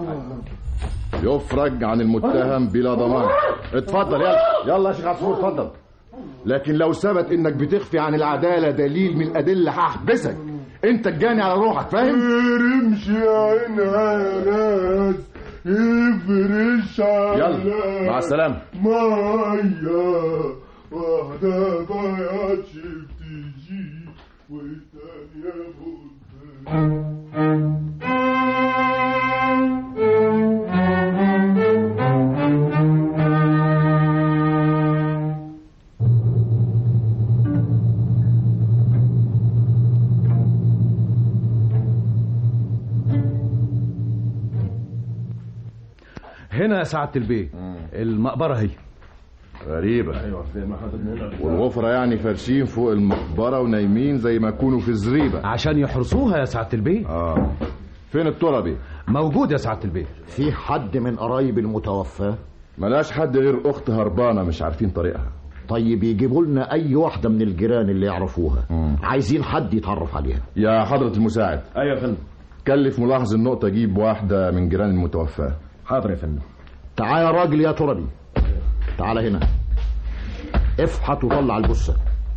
يفرج عن المتهم بلا ضمان اتفضل يلا يلا يا شيخ عصفور اتفضل لكن لو ثبت انك بتخفي عن العداله دليل من الادله هحبسك انت الجاني على روحك فاهم امشي عينها يا ناس افرش على يلا مع السلامه مية واحدة بياض شفتيجي والتانية بطل هنا يا سعاده البيه المقبره هي غريبة والغفرة يعني فارشين فوق المقبرة ونايمين زي ما يكونوا في الزريبة عشان يحرسوها يا سعاده البيه اه فين التربي موجود يا سعاده البيه في حد من قرايب المتوفى ملاش حد غير اخت هربانة مش عارفين طريقها طيب يجيبوا لنا اي واحده من الجيران اللي يعرفوها مم. عايزين حد يتعرف عليها يا حضرة المساعد ايوه يا فندم كلف ملاحظ النقطة جيب واحدة من جيران المتوفاة حاضر يا فندم تعال يا راجل يا تربي تعال هنا افحط وطلع الجثه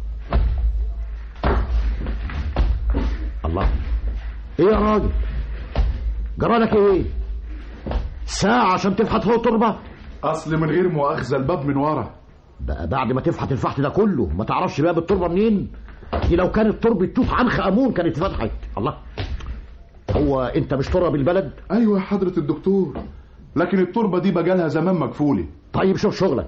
الله ايه يا راجل جرالك ايه ساعة عشان تفحط فوق التربة اصل من غير مؤاخذه الباب من ورا بقى بعد ما تفحط الفحت ده كله ما تعرفش باب التربة منين دي لو كانت تربة توت عنخ امون كانت اتفتحت الله هو انت مش تربة البلد ايوه يا حضره الدكتور لكن التربه دي بقالها زمان مكفوله طيب شوف شغلك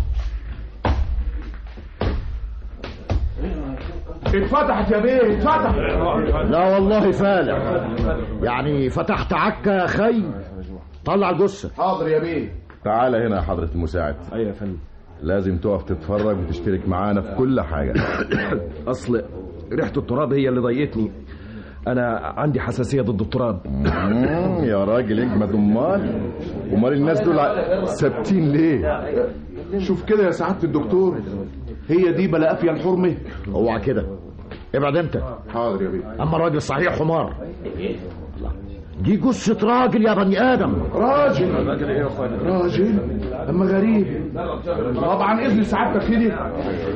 اتفتحت يا بيه اتفتحت لا والله فالح يعني فتحت عكا يا خي طلع الجثه حاضر يا بيه تعالى هنا يا حضرة المساعد ايوه يا فندم لازم تقف تتفرج وتشترك معانا في كل حاجة اصل ريحه التراب هي اللي ضايقتني انا عندي حساسيه ضد التراب مم، يا راجل اجمد امال امال الناس دول ع- ثابتين ليه شوف كده يا سعاده الدكتور هي دي بلا قافيه الحرمه اوعى كده ابعد انت حاضر يا بيه اما الراجل صحيح حمار دي جثه راجل يا بني ادم راجل راجل اما غريب طبعا اذن سعادتك كده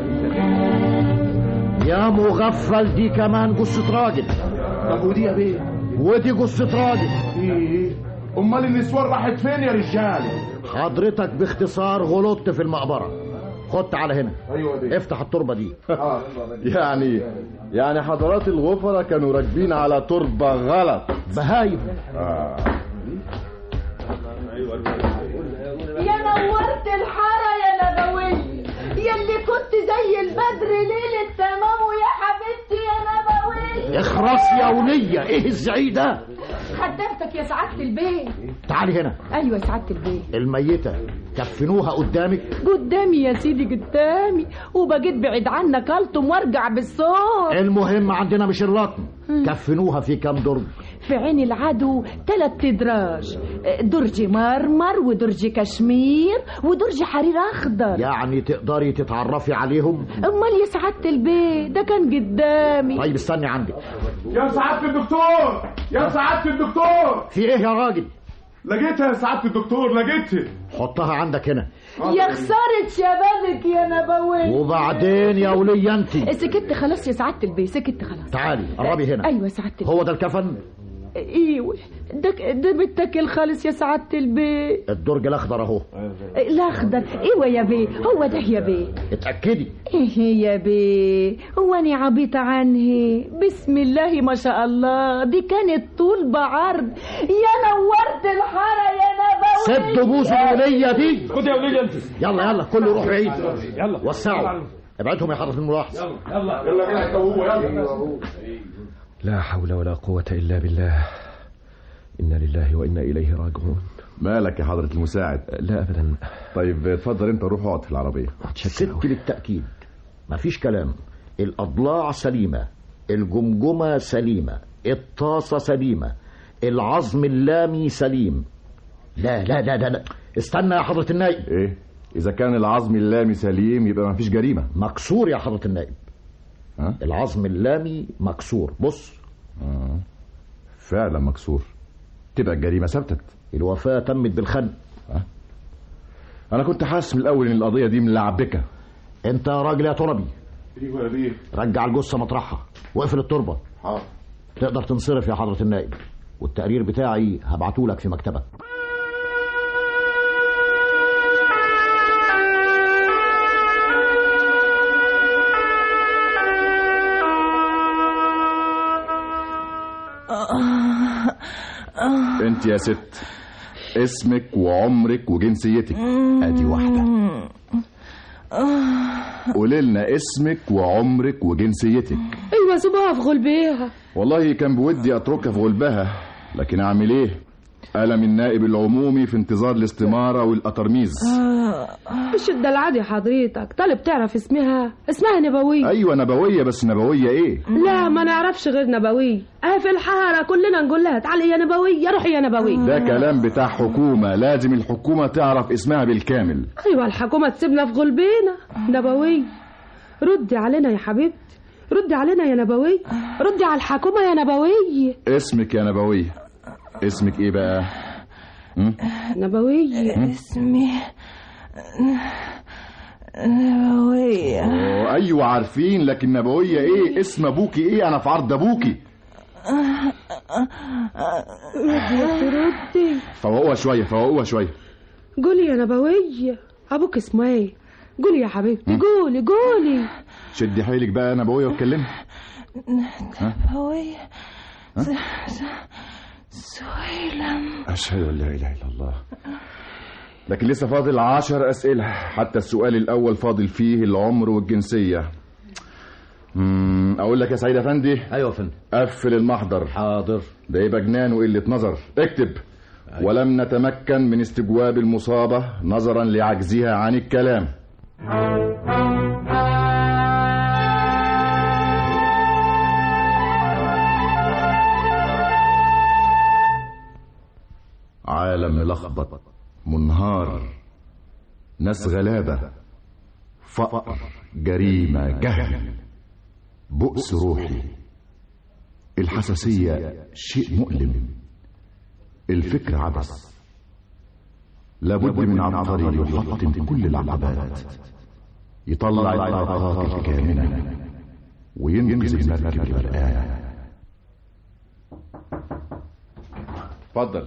يا مغفل دي كمان جثه راجل طب ودي يا بيه ودي جثه راجل ايه امال النسوان راحت فين يا رجال حضرتك باختصار غلطت في المقبره خد تعالى هنا ايوه يا بيه افتح التربه دي يعني يعني حضرات الغفرة كانوا راكبين على تربة غلط بهايم آه. يا نورت الحارة يا نبوي يا اللي كنت زي البدر ليلة تمام ويا حبيبتي يا نبوي اخرس يا ولية ايه الزعيق ده خدمتك يا سعادة البيت تعالي هنا ايوه يا سعادة البيت الميتة كفنوها قدامك قدامي يا سيدي قدامي وبجيت بعيد عنك الطم وارجع بالصوت المهم عندنا مش اللطم كفنوها في كام درج في عين العدو تلات ادراج درج مرمر ودرج كشمير ودرج حرير اخضر يعني تقدري تتعرفي عليهم امال يا سعادة البيت ده كان قدامي طيب استني عندي يا سعاده الدكتور يا سعاده الدكتور في ايه يا راجل لقيتها يا سعاده الدكتور لقيتها حطها عندك هنا يا خسارة شبابك يا نبوي وبعدين يا ولية انت سكت خلاص يا سعادة البيت سكت خلاص تعالي قربي هنا ايوه يا سعادة البيت هو ده الكفن ايوه ده ده متكل خالص يا سعادة البيت الدرج الاخضر اهو الاخضر ايوه يا بيه هو ده يا بيه اتاكدي ايه يا بيه هو انا عبيطة عنه بسم الله ما شاء الله دي كانت طول بعرض يا نورت الحارة يا نبوي سد بوس الولية دي خد يا ولية انت يلا يلا كله يروح بعيد يلا وسعوا ابعدهم يا حضرة الملاحظ يلا يلا بينا هو يلا لا حول ولا قوه الا بالله انا لله وانا اليه راجعون مالك يا حضرة المساعد لا ابدا طيب اتفضل انت روح اقعد في العربية ست للتأكيد مفيش كلام الأضلاع سليمة الجمجمة سليمة الطاسة سليمة العظم اللامي سليم لا لا لا لا, لا. استنى يا حضرة النائب ايه اذا كان العظم اللامي سليم يبقى ما فيش جريمة مكسور يا حضرة النائب ها؟ العظم اللامي مكسور بص آه. فعلا مكسور تبقى الجريمة ثبتت الوفاة تمت بالخنق انا كنت حاسس من الاول ان القضية دي ملعبكة انت يا راجل يا تربي ايوه يا بيه رجع الجثة مطرحها واقفل التربة حاضر تقدر تنصرف يا حضرة النائب والتقرير بتاعي هبعتهولك في مكتبك انت يا ست اسمك وعمرك وجنسيتك ادي واحدة قولي لنا اسمك وعمرك وجنسيتك ايوه سيبها في غلبيها والله كان بودي اتركها في غلبها لكن اعمل ايه ألم النائب العمومي في انتظار الاستمارة والأترميز مش الدلع دي حضرتك طالب تعرف اسمها اسمها نبوي أيوة نبوية بس نبوية إيه لا ما نعرفش غير نبوي اه في الحارة كلنا نقول لها تعالي يا نبوي يا روحي يا نبوي ده كلام بتاع حكومة لازم الحكومة تعرف اسمها بالكامل ايوه الحكومة تسيبنا في غلبينا نبوي ردي علينا يا حبيبتي ردي علينا يا نبوي ردي على الحكومة يا نبوي اسمك يا نبوية اسمك إيه بقى م? نبوي اسمي نبوية أوه، أيوة عارفين لكن نبوية إيه اسم أبوكي إيه أنا في عرض أبوكي ردي ردي فوقوها شوية فوقوها شوية قولي يا نبوي ابوك اسمه ايه قولي يا حبيبتي قولي قولي شدي حيلك بقى يا نبوية واتكلمي نبوية س- س- سهيلم أشهد أن لا إله إلا الله لكن لسه فاضل عشر أسئلة حتى السؤال الأول فاضل فيه العمر والجنسية مم، أقول لك يا سعيد أفندي أيوة يا فندم قفل المحضر حاضر ده يبقى جنان وقلة نظر اكتب ولم نتمكن من استجواب المصابة نظرا لعجزها عن الكلام عالم ملخبط منهار ناس غلابة فقر جريمة جهل بؤس روحي الحساسية شيء مؤلم الفكر عبث لابد من عبقري يحطم كل العقبات يطلع الطاقات الكامنة وينقذ المركب الغرقانة اتفضل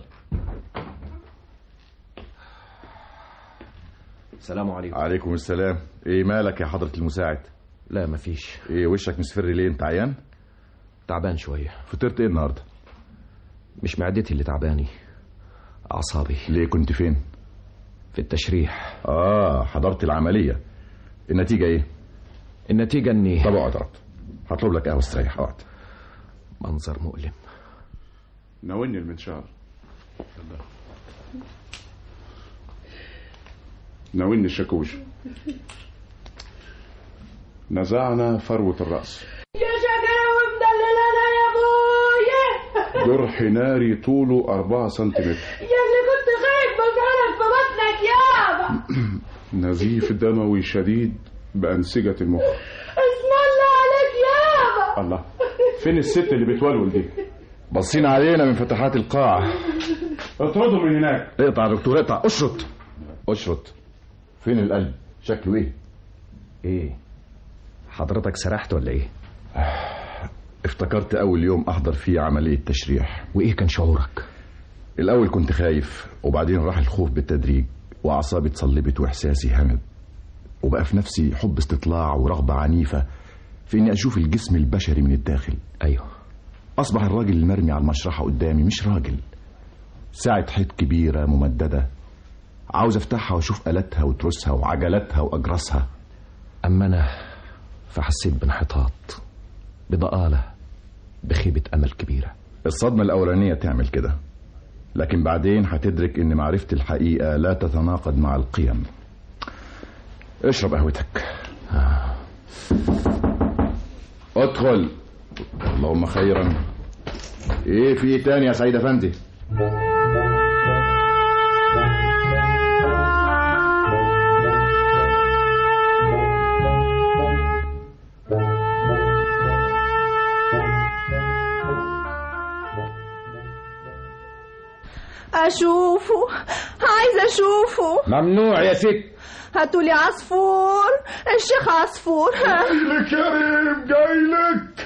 السلام عليكم عليكم السلام ايه مالك يا حضرة المساعد لا مفيش ايه وشك مصفر ليه انت عيان تعبان شوية فطرت ايه النهارده مش معدتي اللي تعباني أعصابي ليه كنت فين في التشريح اه حضرت العملية النتيجة ايه النتيجة إني طب اقعد اقعد هطلب لك قهوة استريح اقعد منظر مؤلم ناولني المنشار ناولني الشاكوش نزعنا فروة الرأس يا شقاوي مدللنا يا ابويا جرح ناري طوله أربعة سنتيمتر يا اللي كنت خايف بجرك في بطنك يابا نزيف دموي شديد بأنسجة المخ اسم الله عليك يابا الله فين الست اللي بتولول دي باصين علينا من فتحات القاعة اطردوا من هناك اقطع يا دكتور اقطع اشرط اشرط فين القلب شكله ايه إيه حضرتك سرحت ولا إيه افتكرت اول يوم احضر فيه عملية تشريح وإيه كان شعورك الاول كنت خايف وبعدين راح الخوف بالتدريج واعصابي اتصلبت واحساسي همد وبقى في نفسي حب استطلاع ورغبة عنيفة في اني اشوف الجسم البشري من الداخل أيوة اصبح الراجل المرمي على المشرحة قدامي مش راجل ساعة حيط كبيرة ممددة عاوز افتحها واشوف الاتها وتروسها وعجلاتها واجراسها أما أنا فحسيت بانحطاط بضآلة بخيبة أمل كبيرة الصدمة الأولانية تعمل كده لكن بعدين هتدرك ان معرفة الحقيقة لا تتناقض مع القيم اشرب قهوتك ادخل اللهم خيرا ايه في ايه تاني يا سعيد افندي أشوفه عايزة أشوفه ممنوع يا ست هاتولي عصفور الشيخ عصفور جايلك يا ريم جايلك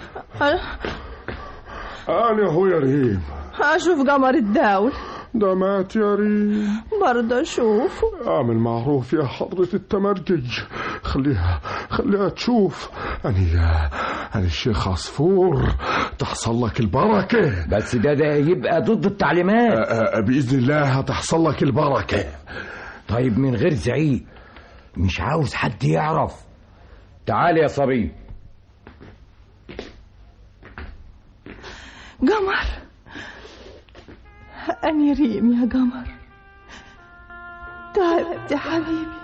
انا هو يا ريم أشوف قمر الدول ده مات يا ريم برضه أشوفه اعمل معروف يا حضرة التمرجج خليها خليها تشوف أنا أنا الشيخ عصفور تحصل لك البركة بس ده ده يبقى ضد التعليمات أ- أ- بإذن الله هتحصل لك البركة طيب من غير زعيق مش عاوز حد يعرف تعال يا صبي قمر أني ريم يا قمر تعبت يا حبيبي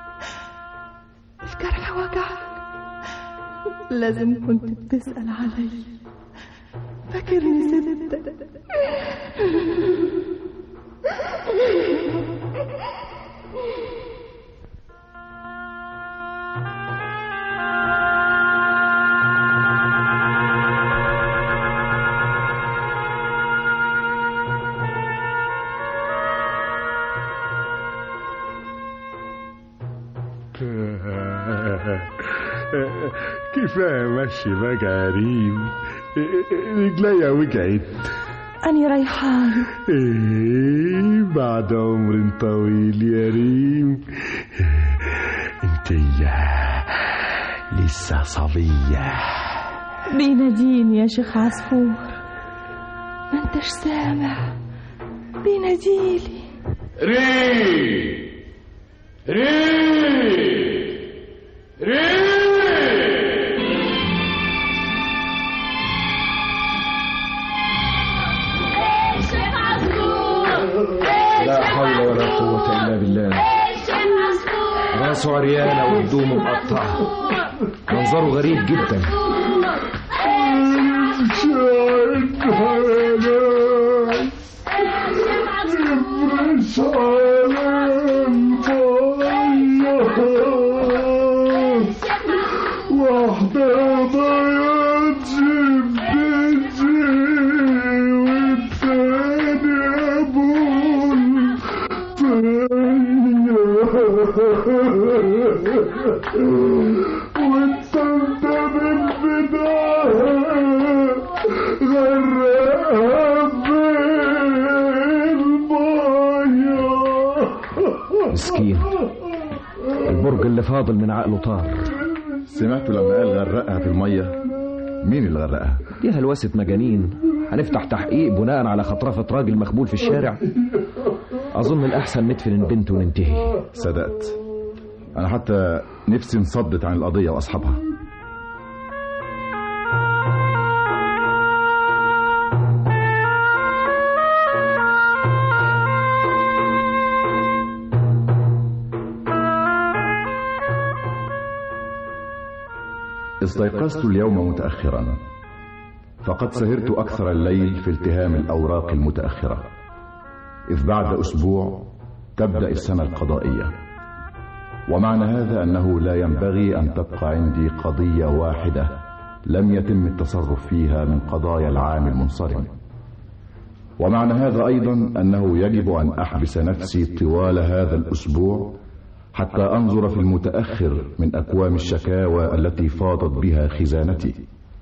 الجرح وجعك لازم كنت بتسأل علي فاكرني ستك كفاية مشي بقى يا ريم رجليا وجعت أني ريحان إيه بعد عمر طويل يا ريم انت يا لسه صبية بيناديني يا شيخ عصفور ما انتش سامع بيناديلي ري ري ري لا حول ولا قوة إلا بالله راسه عريانة وهدومه مقطعة منظره غريب جدا واحدة ضيعت جبتي والتاني أبون والتالتة بالبداية غرقها بالمية مسكين البرج اللي فاضل من عقله طار سمعتوا لما قال غرقها في المية مين اللي غرقها دي هلوسة مجانين هنفتح تحقيق بناء على خطرفة راجل مخبول في الشارع أظن الأحسن ندفن البنت وننتهي صدقت أنا حتى نفسي انصدت عن القضية وأصحابها استيقظت اليوم متأخرا فقد سهرت أكثر الليل في التهام الأوراق المتأخرة إذ بعد أسبوع تبدأ السنة القضائية ومعنى هذا أنه لا ينبغي أن تبقى عندي قضية واحدة لم يتم التصرف فيها من قضايا العام المنصرم ومعنى هذا أيضا أنه يجب أن أحبس نفسي طوال هذا الأسبوع حتى أنظر في المتأخر من أكوام الشكاوى التي فاضت بها خزانتي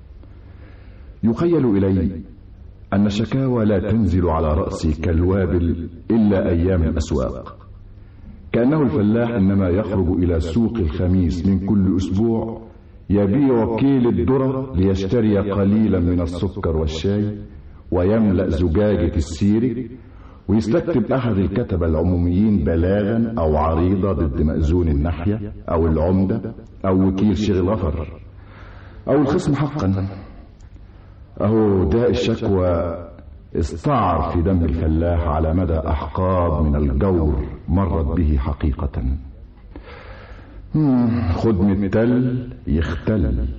يخيل إلي أن الشكاوى لا تنزل على رأسي كالوابل إلا أيام الأسواق كأنه الفلاح إنما يخرج إلى سوق الخميس من كل أسبوع يبيع كيل الذرة ليشتري قليلا من السكر والشاي ويملأ زجاجة السيرك ويستكتب أحد الكتبة العموميين بلاغا أو عريضة ضد مأذون الناحية أو العمدة أو وكيل شغل غفر أو الخصم حقا أهو داء الشكوى استعر في دم الفلاح على مدى أحقاب من الجور مرت به حقيقة مم، خد من التل يختل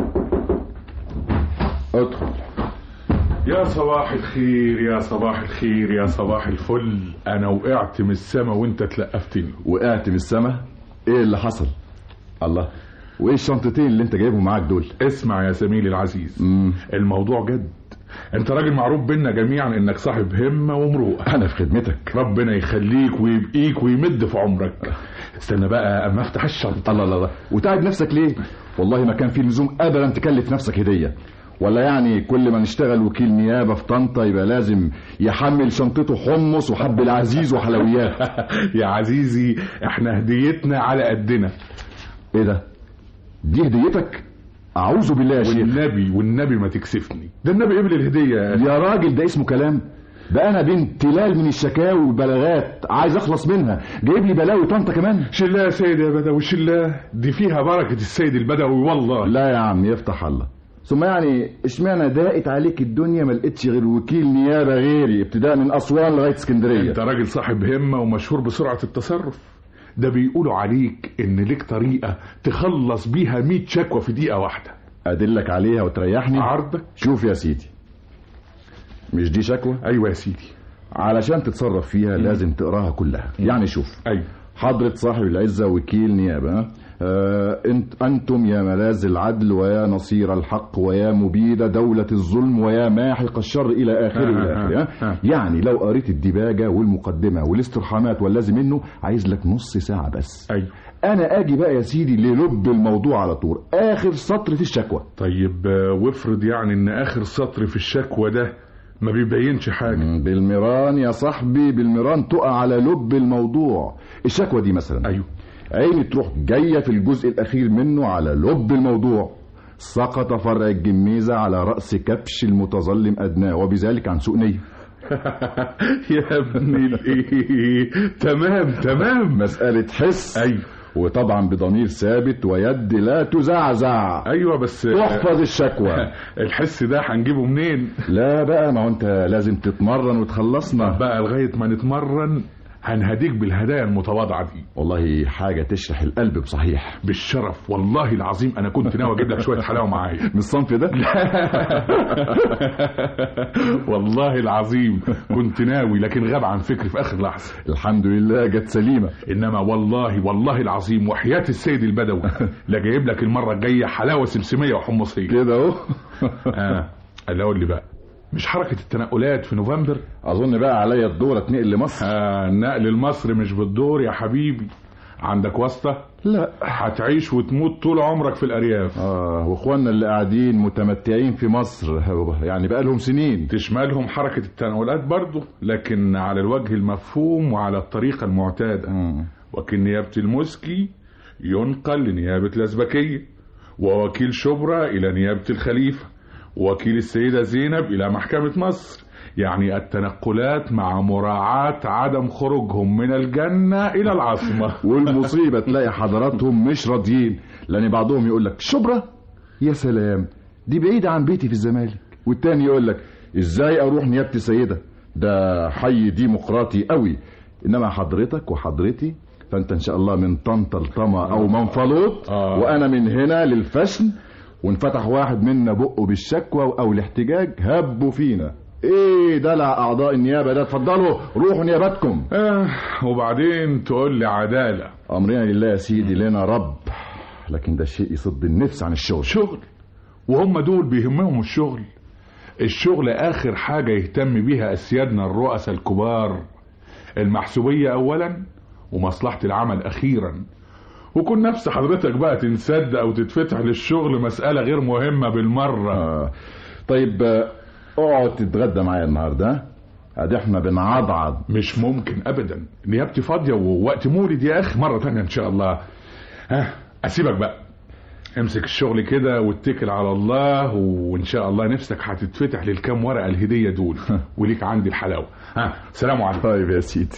ادخل يا صباح الخير يا صباح الخير يا صباح الفل انا وقعت من السما وانت تلقفتني وقعت من السما ايه اللي حصل الله وايه الشنطتين اللي انت جايبهم معاك دول اسمع يا زميلي العزيز مم. الموضوع جد انت راجل معروف بينا جميعا انك صاحب همه ومروءه انا في خدمتك ربنا يخليك ويبقيك ويمد في عمرك استنى بقى اما افتح الشنطه الله الله الله وتعب نفسك ليه والله ما كان في لزوم ابدا تكلف نفسك هديه ولا يعني كل ما نشتغل وكيل نيابه في طنطا يبقى لازم يحمل شنطته حمص وحب العزيز وحلويات يا عزيزي احنا هديتنا على قدنا ايه ده دي هديتك اعوذ بالله يا شيخ والنبي والنبي ما تكسفني ده النبي قبل الهديه يا راجل ده اسمه كلام ده انا بين تلال من الشكاوي والبلاغات عايز اخلص منها جايب لي بلاوي طنطا كمان شلاه يا سيد يا بدوي شلاه دي فيها بركه السيد البدوي والله لا يا عم يفتح الله ثم يعني اشمعنى ضاقت عليك الدنيا ما لقيتش غير وكيل نيابه غيري ابتداء من اسوان لغايه اسكندريه انت راجل صاحب همه ومشهور بسرعه التصرف ده بيقولوا عليك ان ليك طريقه تخلص بيها 100 شكوى في دقيقه واحده ادلك عليها وتريحني عرضك شوف يا سيدي مش دي شكوى ايوه يا سيدي علشان تتصرف فيها لازم تقراها كلها يعني شوف ايوه حضرة صاحب العزة وكيل نيابة ها؟ آه انت أنتم يا ملاذ العدل ويا نصير الحق ويا مبيد دولة الظلم ويا ماحق الشر إلى آخره آه، إلى آخره آه، ها؟ آه. يعني لو قريت الدباجة والمقدمة والاسترحامات واللازم منه عايز لك نص ساعة بس ايوه أنا أجي بقى يا سيدي للب الموضوع على طول آخر سطر في الشكوى طيب آه، وافرض يعني ان اخر سطر في الشكوى ده ما بيبينش حاجه بالمران يا صاحبي بالمران تقع على لب الموضوع الشكوى دي مثلا ايوه عيني تروح جاية في الجزء الأخير منه على لب الموضوع سقط فرع الجميزة على رأس كبش المتظلم أدناه وبذلك عن سوء نية يا ابن الايه تمام تمام مسألة حس ايوه وطبعا بضمير ثابت ويد لا تزعزع ايوه بس تحفظ الشكوى الحس ده هنجيبه منين لا بقى ما هو انت لازم تتمرن وتخلصنا بقى لغايه ما نتمرن هنهديك بالهدايا المتواضعه دي والله حاجة تشرح القلب بصحيح بالشرف والله العظيم انا كنت ناوي اجيب لك شويه حلاوه معايا من الصنف ده والله العظيم كنت ناوي لكن غاب عن فكري في اخر لحظه الحمد لله جت سليمة انما والله والله العظيم وحياه السيد البدوي لا جايب لك المره الجايه حلاوه سمسميه وحمصيه كده اهو اه اللي اقول لي بقى مش حركة التنقلات في نوفمبر أظن بقى عليا الدور اتنقل لمصر آه النقل لمصر مش بالدور يا حبيبي عندك واسطة؟ لا هتعيش وتموت طول عمرك في الأرياف آه وإخواننا اللي قاعدين متمتعين في مصر يعني بقى لهم سنين تشملهم حركة التنقلات برضه لكن على الوجه المفهوم وعلى الطريقة المعتادة مم. وكل نيابة المسكي ينقل لنيابة الأزبكية ووكيل شبرا إلى نيابة الخليفة وكيل السيدة زينب إلى محكمة مصر يعني التنقلات مع مراعاة عدم خروجهم من الجنة إلى العاصمة والمصيبة تلاقي حضراتهم مش راضيين لأن بعضهم يقول لك شبرا يا سلام دي بعيدة عن بيتي في الزمالك والتاني يقول لك ازاي اروح نيابة السيدة ده حي ديمقراطي قوي انما حضرتك وحضرتي فانت ان شاء الله من طنطا لطما او منفلوط آه. وانا من هنا للفشن وانفتح واحد منا بقه بالشكوى او الاحتجاج هبوا فينا ايه دلع اعضاء النيابه ده اتفضلوا روحوا نيابتكم آه وبعدين تقول لي عدالة امرنا لله يا سيدي لنا رب لكن ده شيء يصد النفس عن الشغل شغل وهم دول بيهمهم الشغل الشغل آخر حاجة يهتم بيها أسيادنا الرؤساء الكبار المحسوبية أولا ومصلحة العمل أخيرا وكون نفس حضرتك بقى تنسد أو تتفتح للشغل مسألة غير مهمة بالمرة آه. طيب آه، اقعد تتغدى معايا النهارده ها؟ ادي احنا بنعضعض مش ممكن أبدا نيابتي فاضية ووقت مولد يا أخي مرة تانية إن شاء الله ها أسيبك بقى امسك الشغل كده واتكل على الله وان شاء الله نفسك هتتفتح للكام ورقه الهديه دول وليك عندي الحلاوه ها سلام عليكم طيب يا سيدي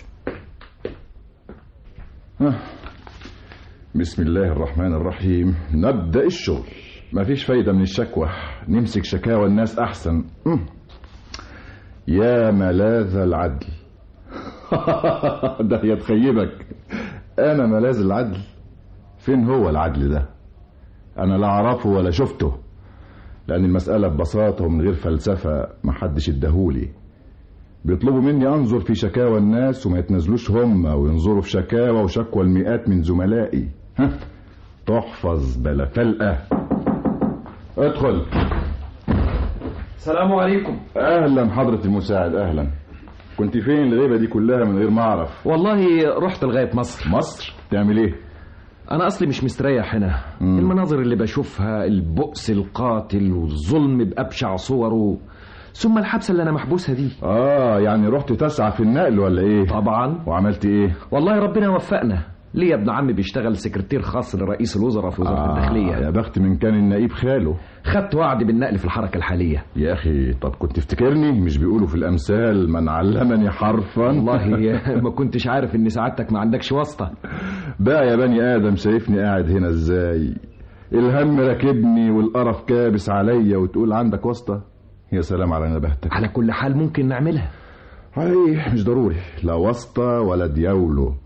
آه. بسم الله الرحمن الرحيم نبدأ الشغل مفيش فايدة من الشكوى نمسك شكاوى الناس أحسن مم. يا ملاذ العدل ده يتخيبك أنا ملاذ العدل فين هو العدل ده أنا لا أعرفه ولا شفته لأن المسألة ببساطة ومن غير فلسفة محدش اداهولي بيطلبوا مني انظر في شكاوى الناس وما يتنازلوش هم وينظروا في شكاوى وشكوى المئات من زملائي ها تحفظ بلا فلقة ادخل السلام عليكم اهلا حضرة المساعد اهلا كنت فين الغيبة دي كلها من غير ما اعرف والله رحت لغاية مصر مصر تعمل ايه أنا أصلي مش مستريح هنا مم. المناظر اللي بشوفها البؤس القاتل والظلم بأبشع صوره ثم الحبسة اللي أنا محبوسها دي اه يعني رحت تسعى في النقل ولا ايه طبعا وعملت ايه والله ربنا وفقنا ليا ابن عمي بيشتغل سكرتير خاص لرئيس الوزراء في وزارة آه الداخلية يا بخت من كان النائب خاله خدت وعد بالنقل في الحركة الحالية يا اخي طب كنت تفتكرني مش بيقولوا في الامثال من علمني حرفا والله ما كنتش عارف ان سعادتك ما عندكش واسطة بقى يا بني ادم شايفني قاعد هنا ازاي الهم راكبني والقرف كابس عليا وتقول عندك واسطة يا سلام على نبهتك على كل حال ممكن نعملها اي مش ضروري لا واسطة ولا دياولو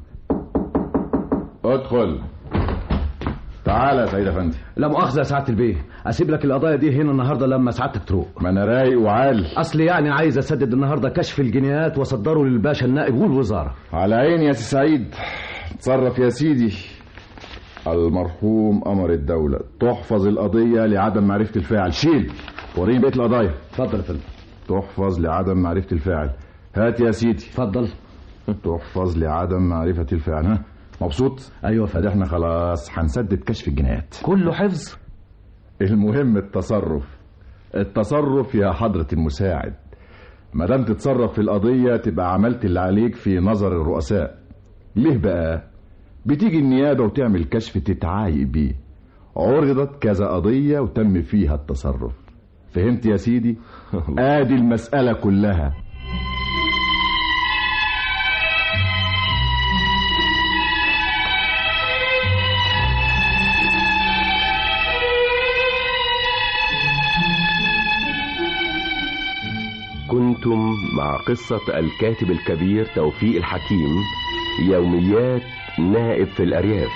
ادخل تعالى يا سيد افندي لا مؤاخذة يا سعادة البيه اسيب لك القضايا دي هنا النهاردة لما سعادتك تروق ما انا رايق وعال اصل يعني عايز اسدد النهاردة كشف الجنيهات واصدره للباشا النائب والوزارة على عيني يا سي سعيد تصرف يا سيدي المرحوم امر الدولة تحفظ القضية لعدم معرفة الفاعل شيل وريني بقية القضايا اتفضل يا فندم تحفظ لعدم معرفة الفاعل هات يا سيدي اتفضل تحفظ لعدم معرفة الفاعل ها مبسوط ايوه فده فندم احنا خلاص هنسدد كشف الجنايات كله حفظ المهم التصرف التصرف يا حضرة المساعد ما دام تتصرف في القضية تبقى عملت اللي عليك في نظر الرؤساء ليه بقى بتيجي النيابة وتعمل كشف تتعايق بيه عرضت كذا قضية وتم فيها التصرف فهمت يا سيدي ادي المسألة كلها كنتم مع قصة الكاتب الكبير توفيق الحكيم يوميات نائب في الأرياف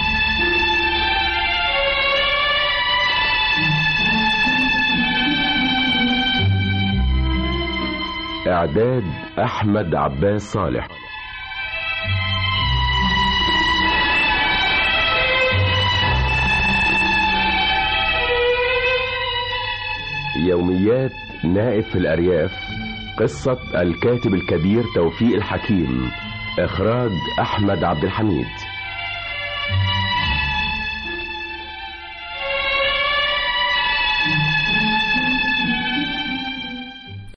إعداد أحمد عباس صالح يوميات نائب في الأرياف قصة الكاتب الكبير توفيق الحكيم إخراج أحمد عبد الحميد